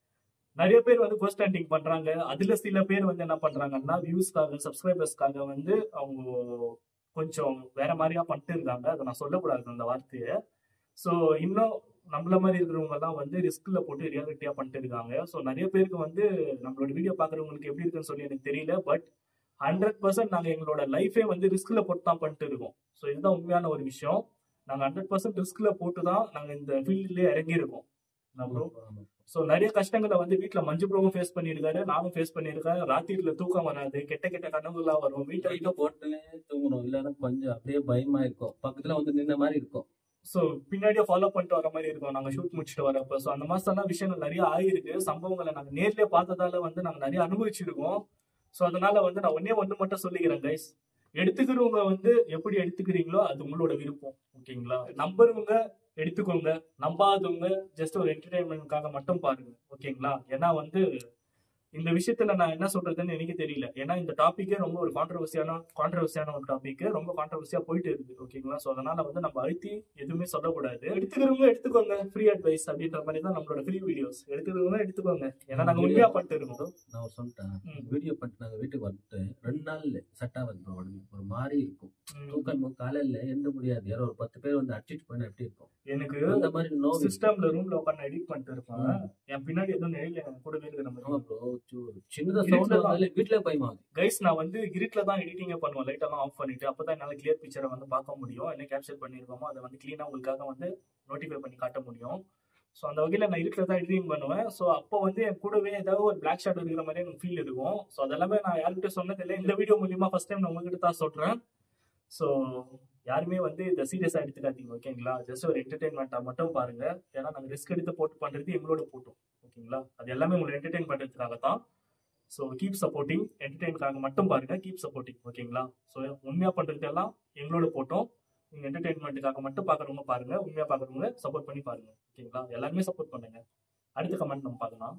நிறைய பேர் வந்து கோஸ்ட் ஹண்டிங் பண்றாங்க அதுல சில பேர் வந்து என்ன பண்றாங்கன்னா வியூஸ்க்காக சப்ஸ்கிரைபர்ஸ்க்காக வந்து அவங்க கொஞ்சம் வேற மாதிரியா பண்ணிட்டு இருக்காங்க அதை நான் சொல்லக்கூடாது அந்த வார்த்தையை ஸோ இன்னும் நம்மள மாதிரி இருக்கிறவங்க எல்லாம் வந்து ரிஸ்க்ல போட்டு ரியாலிட்டியா பண்ணிட்டு இருக்காங்க ஸோ நிறைய பேருக்கு வந்து நம்மளோட வீடியோ பாக்குறவங்களுக்கு எப்படி இருக்குன்னு சொல்லி எனக்கு தெரியல பட் ஹண்ட்ரட் பர்சன்ட் நாங்கள் எங்களோட லைஃபே வந்து ரிஸ்க்ல போட்டு தான் பண்ணிட்டு இருக்கோம் ஸோ இதுதான் உண்மையான ஒரு விஷயம் நாங்கள் ஹண்ட்ரட் பர்சன்ட் ரிஸ்க்ல போட்டு தான் நாங்கள் இந்த ஃபீல்ட்லேயே இறங்கியிருக்கோம் ப்ரோ ஆமா. ஸோ நிறைய கஷ்டங்களை வந்து வீட்டில் மஞ்சு ப்ரோவும் ஃபேஸ் பண்ணியிருக்காரு நானும் ஃபேஸ் பண்ணியிருக்கேன் ராத்திரில தூக்கம் வராது கெட்ட கெட்ட கனவுலாம் வரும் வீட்டை லைட்டை போட்டுனே தூங்கணும் இல்லைன்னா கொஞ்சம் அப்படியே பயமா இருக்கும் பக்கத்துல வந்து நின்ன மாதிரி இருக்கும் ஸோ பின்னாடியே ஃபாலோ பண்ணிட்டு வர மாதிரி இருக்கும் நாங்கள் ஷூட் முடிச்சுட்டு வரப்ப ஸோ அந்த மாதிரிலாம் விஷயங்கள் நிறைய ஆயிருக்கு சம்பவங்களை நாங்கள் நேர்லயே பார்த்ததால வந்து நாங்கள் நிறைய அனுபவிச்சிருக்கோம் ஸோ அதனால வந்து நான் ஒன்னே ஒன்று மட்டும் சொல்லிக்கிறேன் கைஸ் எடுத்துக்கிறவங்க வந்து எப்படி எடுத்துக்கிறீங்களோ அது உங்களோட விருப்பம் ஓகேங்களா நம்புறவங்க எடுத்துக்கோங்க நம்பாதவங்க ஜஸ்ட் ஒரு என்டர்டைன்மெண்ட்காக மட்டும் பாருங்க ஓகேங்களா ஏன்னா வந்து இந்த விஷயத்துல நான் என்ன சொல்றதுன்னு எனக்கு தெரியல ஏன்னா இந்த டாபிக்கே ரொம்ப ஒரு கான்ட்ரவர்சியான கான்ட்ரவர்சியான ஒரு டாபிக் ரொம்ப கான்ட்ரவர்சியா போயிட்டு இருக்கு ஓகேங்களா ஸோ அதனால வந்து நம்ம அழுத்தி எதுவுமே சொல்லக்கூடாது எடுத்துக்கிறவங்க எடுத்துக்கோங்க ஃப்ரீ அட்வைஸ் அப்படின்ற மாதிரி தான் நம்மளோட ஃப்ரீ வீடியோஸ் எடுத்துக்கிறவங்க எடுத்துக்கோங்க ஏன்னா நாங்க உண்மையா பண்ணிட்டு இருக்கோம் நான் ஒரு சொல்லிட்டேன் ம். வீடியோ பண்ணிட்டு நாங்க வீட்டுக்கு வந்துட்டு ரெண்டு நாள்ல செட் ஆகுது bro உடம்பு ஒரு மாதிரி இருக்கும் ம். தூக்கம் காலையில எந்த முடியாது யாரோ ஒரு பத்து பேர் வந்து அடிச்சிட்டு போயினா எப்படி இருக்கும் எனக்கு அந்த மாதிரி நோவு சிஸ்டம்ல ரூம்ல உட்காந்து எடிட் பண்ணிட்டு இருப்பேன் என் பின்னாடி எதுவும் நிழல் என் கூடவே இருக்கிற ஆமா மாதிரி ப்ரோ சின்னதா வீட்டுல சவுண்ட் தான். வந்தாலே வீட்டுல பயமாகுது கைஸ் நான் வந்து இருட்டில் தான் எடிட்டிங்கே பண்ணுவேன் லைட் எல்லாம் ஆஃப் பண்ணிட்டு அப்பதான் என்னால கிளியர் பிக்சரை வந்து பார்க்க முடியும் என்ன கேப்சர் பண்ணிருக்கோமோ அதை வந்து கிளீனா உங்களுக்காக வந்து நோட்டிஃபை பண்ணி காட்ட முடியும் ஸோ அந்த வகையில் நான் இருட்டில் தான் எடிட்டிங் பண்ணுவேன் ஸோ அப்போ வந்து என் கூடவே ஏதாவது ஒரு பிளாக் ஷாட் இருக்கிற மாதிரி எனக்கு ஃபீல் இருக்கும் ஸோ அதெல்லாமே நான் யார்கிட்ட சொன்னதில்லை இந்த வீடியோ மூலியமா ஃபர்ஸ்ட் டைம் நான் உங்ககிட்ட தான் சொல்றேன் ஸோ யாருமே வந்து இதை சீரியஸாக எடுத்துக்காதீங்க ஓகேங்களா ஜஸ்ட் ஒரு என்டர்டைன்மெண்ட்டாக மட்டும் பாருங்க ஏன்னா நாங்கள் ரிஸ்க் எடுத்து போட்டு பண்றது எங்களோட போட்டோம் ஓகேங்களா அது எல்லாமே உங்களை என்டர்டைன் பண்றதுக்காக தான் ஸோ கீப் சப்போர்ட்டிங் என்டர்டெயின்காக மட்டும் பாருங்க கீப் சப்போர்ட்டிங் ஓகேங்களா ஸோ உண்மையா பண்றது எல்லாம் எங்களோட போட்டோம் நீங்க என்டர்டெயின்மெண்ட்டுக்காக மட்டும் பாக்குறவங்க பாருங்க உண்மையா பாக்குறவங்க சப்போர்ட் பண்ணி பாருங்க ஓகேங்களா எல்லாருமே சப்போர்ட் பண்ணுங்க அடுத்த கமெண்ட் நம்ம பார்க்கலாம்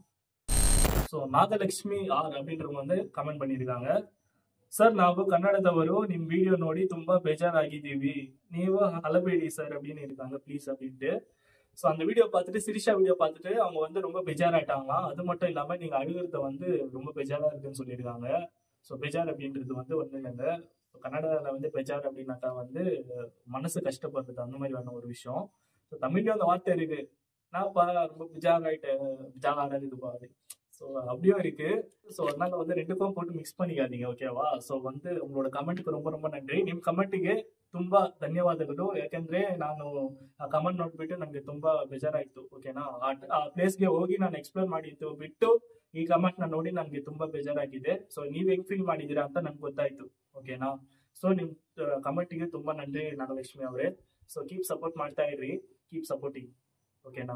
ஸோ ನಾಗಲಕ್ಷ್ಮಿ ಆರ್ அப்படின்றவங்க வந்து ಕಮೆಂಟ್ பண்ணியிருக்காங்க ಸರ್ ನಾವು ಕನ್ನಡದವರು ನಿಮ್ ವಿಡಿಯೋ ನೋಡಿ ತುಂಬಾ ಬೇಜಾರಾಗಿದ್ದೀವಿ ನೀವು ಹಲಬೇಡಿ ಸರ್ அப்படின்னு இருக்காங்க ப்ளீஸ் அப்படின்ட்டு ஸோ அந்த வீடியோ பார்த்துட்டு சிரிஷா வீடியோ பார்த்துட்டு அவங்க வந்து ரொம்ப பெஜாராயிட்டாங்களாம் அது மட்டும் இல்லாம நீங்க அழுகிறத வந்து ரொம்ப பெஜாரா இருக்குன்னு சொல்லியிருக்காங்க ஸோ பெஜார் அப்படின்றது வந்து ஒண்ணு இல்லைங்க கன்னடாவில் வந்து பெஜார் அப்படின்னாக்கா வந்து மனசு கஷ்டப்படுறது அந்த மாதிரியான ஒரு விஷயம் ஸோ தமிழ்லயும் அந்த வார்த்தை இருக்கு நான்ப்பா ரொம்ப பிஜார் ஆயிட்டேன் பிஜார் ஆனதுப்பா ஸோ அப்படியும் இருக்கு ஸோ அதனால வந்து ரெண்டுக்கும் போட்டு மிக்ஸ் பண்ணிக்காதீங்க ಓಕೆವಾ ಸೊ ಒಂದು ಉங்களோட ಕಮೆಂಟ್ಗೆ ரொம்ப ரொம்ப ನನ್ರಿ ನಿಮ್ ಕಮೆಂಟ್ಗೆ ತುಂಬಾ ಧನ್ಯವಾದಗಳು ಯಾಕಂದ್ರೆ ನಾನು ಆ ಕಮೆಂಟ್ ನೋಡ್ಬಿಟ್ಟು ನನಗೆ ತುಂಬಾ ಬೇಜಾರಾಯ್ತು ಓಕೆನಾ ಆ- ಆ ಪ್ಲೇಸ್ಗೆ ಹೋಗಿ ನಾನು ಎಕ್ಸ್ಪ್ಲೋರ್ ಮಾಡಿದ್ದು ಬಿಟ್ಟು ಈ ಕಮೆಂಟ್ ನ ನೋಡಿ ನನಗೆ ತುಂಬಾ ಬೇಜಾರಾಗಿದೆ ಸೊ ನೀವ್ ಹೆಂಗ್ ಫೀಲ್ ಮಾಡಿದೀರಾ ಅಂತ ನನ್ಗೆ ಗೊತ್ತಾಯ್ತು ಓಕೆನಾ ಸೊ ನಿಮ್ ಕಮೆಂಟ್ಗೆ ತುಂಬಾ ನನ್ರಿ ನಾಗಲಕ್ಷ್ಮಿ ಅವರೇ ಸೊ ಕೀಪ್ ಸಪೋರ್ಟ್ ಮಾಡ್ತಾ ಇರ್ರಿ ಕೀಪ್ ಸಪೋರ್ಟಿಂಗ್ ಓಕೆನಾ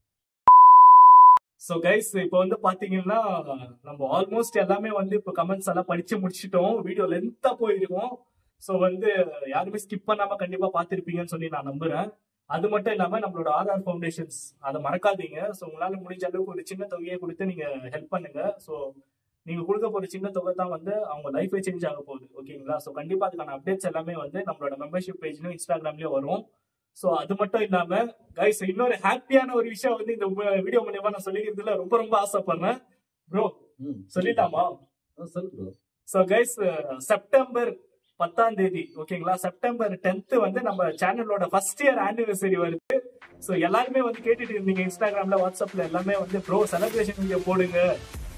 ஸோ கைஸ் இப்போ வந்து பாத்தீங்கன்னா நம்ம ஆல்மோஸ்ட் எல்லாமே வந்து இப்போ கமெண்ட்ஸ் எல்லாம் படிச்சு முடிச்சிட்டோம் வீடியோ லென்த்தா போயிருக்கும் ஸோ வந்து யாருமே ஸ்கிப் பண்ணாம கண்டிப்பா பார்த்திருப்பீங்கன்னு சொல்லி நான் நம்புறேன் அது மட்டும் இல்லாம நம்மளோட ஆர்ஆர் ஃபவுண்டேஷன்ஸ் அதை மறக்காதீங்க ஸோ உங்களால முடிஞ்ச அளவுக்கு ஒரு சின்ன தொகையை கொடுத்து நீங்க ஹெல்ப் பண்ணுங்க ஸோ நீங்க கொடுக்க போற சின்ன தொகை தான் வந்து அவங்க லைஃபே சேஞ்ச் ஆக போகுது ஓகேங்களா ஸோ கண்டிப்பா அதுக்கான அப்டேட்ஸ் எல்லாமே வந்து நம்மளோட மெம்பர்ஷிப் பேஜ்லயும் இன்ஸ்டாகிராம்லயும் வரும் ஸோ அது மட்டும் இல்லாம கைஸ் இன்னொரு ஹாப்பியான ஒரு விஷயம் வந்து இந்த வீடியோ மூலியமா நான் சொல்லிக்கிறதுல ரொம்ப ரொம்ப ஆசைப்படுறேன் ப்ரோ ம். சொல்லிட்டாமா ஆ, சொல்லு ப்ரோ ஸோ கைஸ் செப்டம்பர் பத்தாம் தேதி ஓகேங்களா செப்டம்பர் டென்த் வந்து நம்ம சேனலோட ஃபர்ஸ்ட் இயர் ஆனிவர்சரி வருது ஸோ எல்லாருமே வந்து கேட்டுட்டு இருந்தீங்க இன்ஸ்டாகிராம்ல வாட்ஸ்அப்ல எல்லாமே வந்து ப்ரோ செலிப்ரேஷன் வீடியோ போடுங்க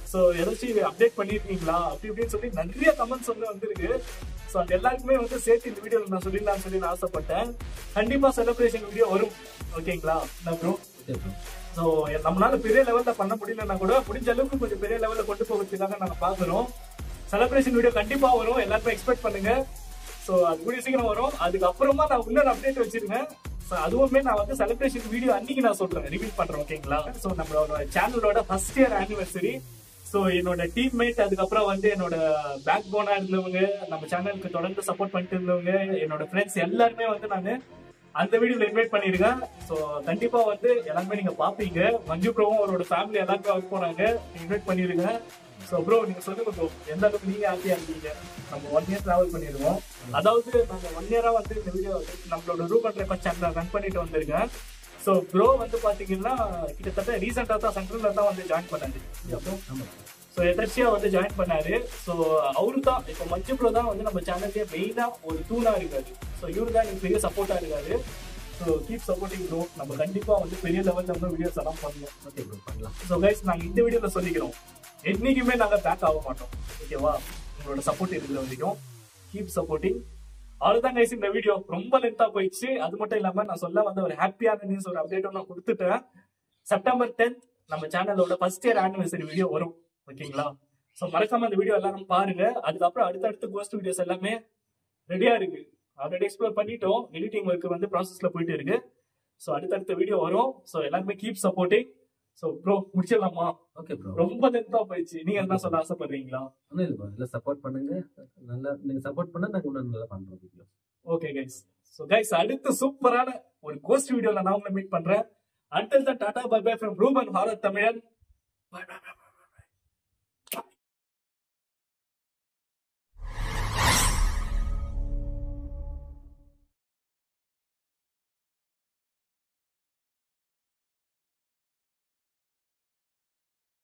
ஸோ ஏதாச்சும் அப்டேட் பண்ணிருக்கீங்களா அப்படி இப்படின்னு சொல்லி நிறைய கமெண்ட்ஸ் வந்து வந்திருக்கு ஸோ அது எல்லாருக்குமே வந்து சேர்த்து இந்த வீடியோவில் நான் சொல்லிடலாம்னு சொல்லி நான் ஆசைப்பட்டேன் கண்டிப்பா செலிப்ரேஷன் வீடியோ வரும் ஓகேங்களா என்ன ப்ரோ ஓகே ப்ரோ ஸோ நம்மளால பெரிய லெவல்ல பண்ண முடியலன்னா கூட முடிஞ்ச அளவுக்கு கொஞ்சம் பெரிய லெவல்ல கொண்டு போகிறதுக்காக நாங்க பாக்குறோம் செலிப்ரேஷன் வீடியோ கண்டிப்பா வரும் எல்லாருமே எக்ஸ்பெக்ட் பண்ணுங்க ஸோ அது கூடிய சீக்கிரம் வரும் அதுக்கப்புறமா நான் இன்னொரு அப்டேட் வச்சிருக்கேன் ஸோ அதுவுமே நான் வந்து செலிப்ரேஷன் வீடியோ அன்னைக்கு நான் சொல்றேன் ரிவீல் பண்றேன் ஓகேங்களா ஸோ நம்மளோட சேனலோட ஃபர்ஸ்ட் இயர் ஆனிவர்சரி ஸோ என்னோட டீம்மேட் அதுக்கப்புறம் வந்து என்னோட பேக் போனா இருந்தவங்க நம்ம சேனலுக்கு தொடர்ந்து சப்போர்ட் பண்ணிட்டு இருந்தவங்க என்னோட ஃப்ரெண்ட்ஸ் எல்லாருமே வந்து நான் அந்த வீடியோல இன்வைட் பண்ணிருக்கேன் ஸோ கண்டிப்பா வந்து எல்லாருமே நீங்க பாப்பீங்க மஞ்சு ப்ரோவும் அவரோட ஃபேமிலி எல்லாருமே ஒர்க் போனாங்க இன்வைட் பண்ணிருக்கேன் ஸோ ப்ரோ நீங்க சொல்லுங்க ப்ரோ எந்த அளவுக்கு நீங்க ஹாப்பியா இருக்கீங்க நம்ம ஒன் இயர் டிராவல் பண்ணிருக்கோம் அதாவது நம்ம ஒன் இயரா வந்து இந்த வீடியோ நம்மளோட ரூபன் ரெக்கார்ட் சேனல் ரன் பண்ணிட்டு வந்திருக்கேன் ஸோ ப்ரோ வந்து பாத்தீங்கன்னா கிட்டத்தட்ட ரீசெண்டா தான் சென்ட்ரல்ல தான் வந்து ஜாயின் பண்ணாரு அப்புறம் ஆமாம் ஸோ எதர்ச்சியா வந்து ஜாயின் பண்ணாரு ஸோ அவரு தான் இப்போ மஞ்சு ப்ரோ தான் வந்து நம்ம சேனல்லே மெயினா ஒரு தூணா இருக்காரு ஸோ இவரு தான் எனக்கு பெரிய சப்போர்ட்டா இருக்காரு ஸோ கீப் சப்போர்ட்டிங் ப்ரோ நம்ம கண்டிப்பா வந்து பெரிய லெவல்ல வந்து வீடியோஸ் எல்லாம் பண்ணணும் ஓகே ப்ரோ பண்ணலாம் ஸோ கைஸ் நாங்க இந்த வீடியோல சொல்லிக்கிறோம் என்னைக்குமே நாங்க பேக் ஆக மாட்டோம் ஓகேவா உங்களோட சப்போர்ட் இருக்கிற வரைக்கும் கீப் சப்போர்ட்டிங் அவ்வளவுதான் கைஸ் இந்த வீடியோ ரொம்ப லென்த்தா போயிடுச்சு அது மட்டும் இல்லாம நான் சொல்ல வந்த ஒரு ஹாப்பியான நியூஸ் ஒரு அப்டேட்டும் நான் கொடுத்துட்டேன் செப்டம்பர் டென்த் நம்ம சேனலோட ஃபர்ஸ்ட் இயர் ஆனிவர்சரி வீடியோ வரும் ஓகேங்களா ஸோ மறக்காம அந்த வீடியோ எல்லாரும் பாருங்க அதுக்கப்புறம் அடுத்தடுத்து கோஸ்ட் வீடியோஸ் எல்லாமே ரெடியா இருக்கு ஆல்ரெடி எக்ஸ்ப்ளோர் பண்ணிட்டோம் எடிட்டிங் ஒர்க் வந்து ப்ராசஸ்ல போயிட்டு இருக்கு ஸோ அடுத்தடுத்த வீடியோ வரும் ஸோ எல்லாருமே கீப் சப்போர்ட்டிங் ஸோ ப்ரோ முடிச்சிடலாமா ஓகே ப்ரோ ரொம்ப லென்த்தா போயிடுச்சு நீங்க என்ன சொல்ல ஆசைப்படுறீங்களா ஒன்றும் இல்லை ப்ரோ இல்லை சப்போர்ட் பண்ணுங்க நல்லா நீங்கள் சப்போர்ட் பண்ணால் நாங்கள் இன்னும் நல்லா பண்ணுறோம் video okay guys so guys அடுத்த சூப்பரான ஒரு கோஸ்ட் வீடியோல நான் உங்களை மீட் பண்றேன் until the tata bye bye from Ruban ஹாரத் தமிழன் பை பை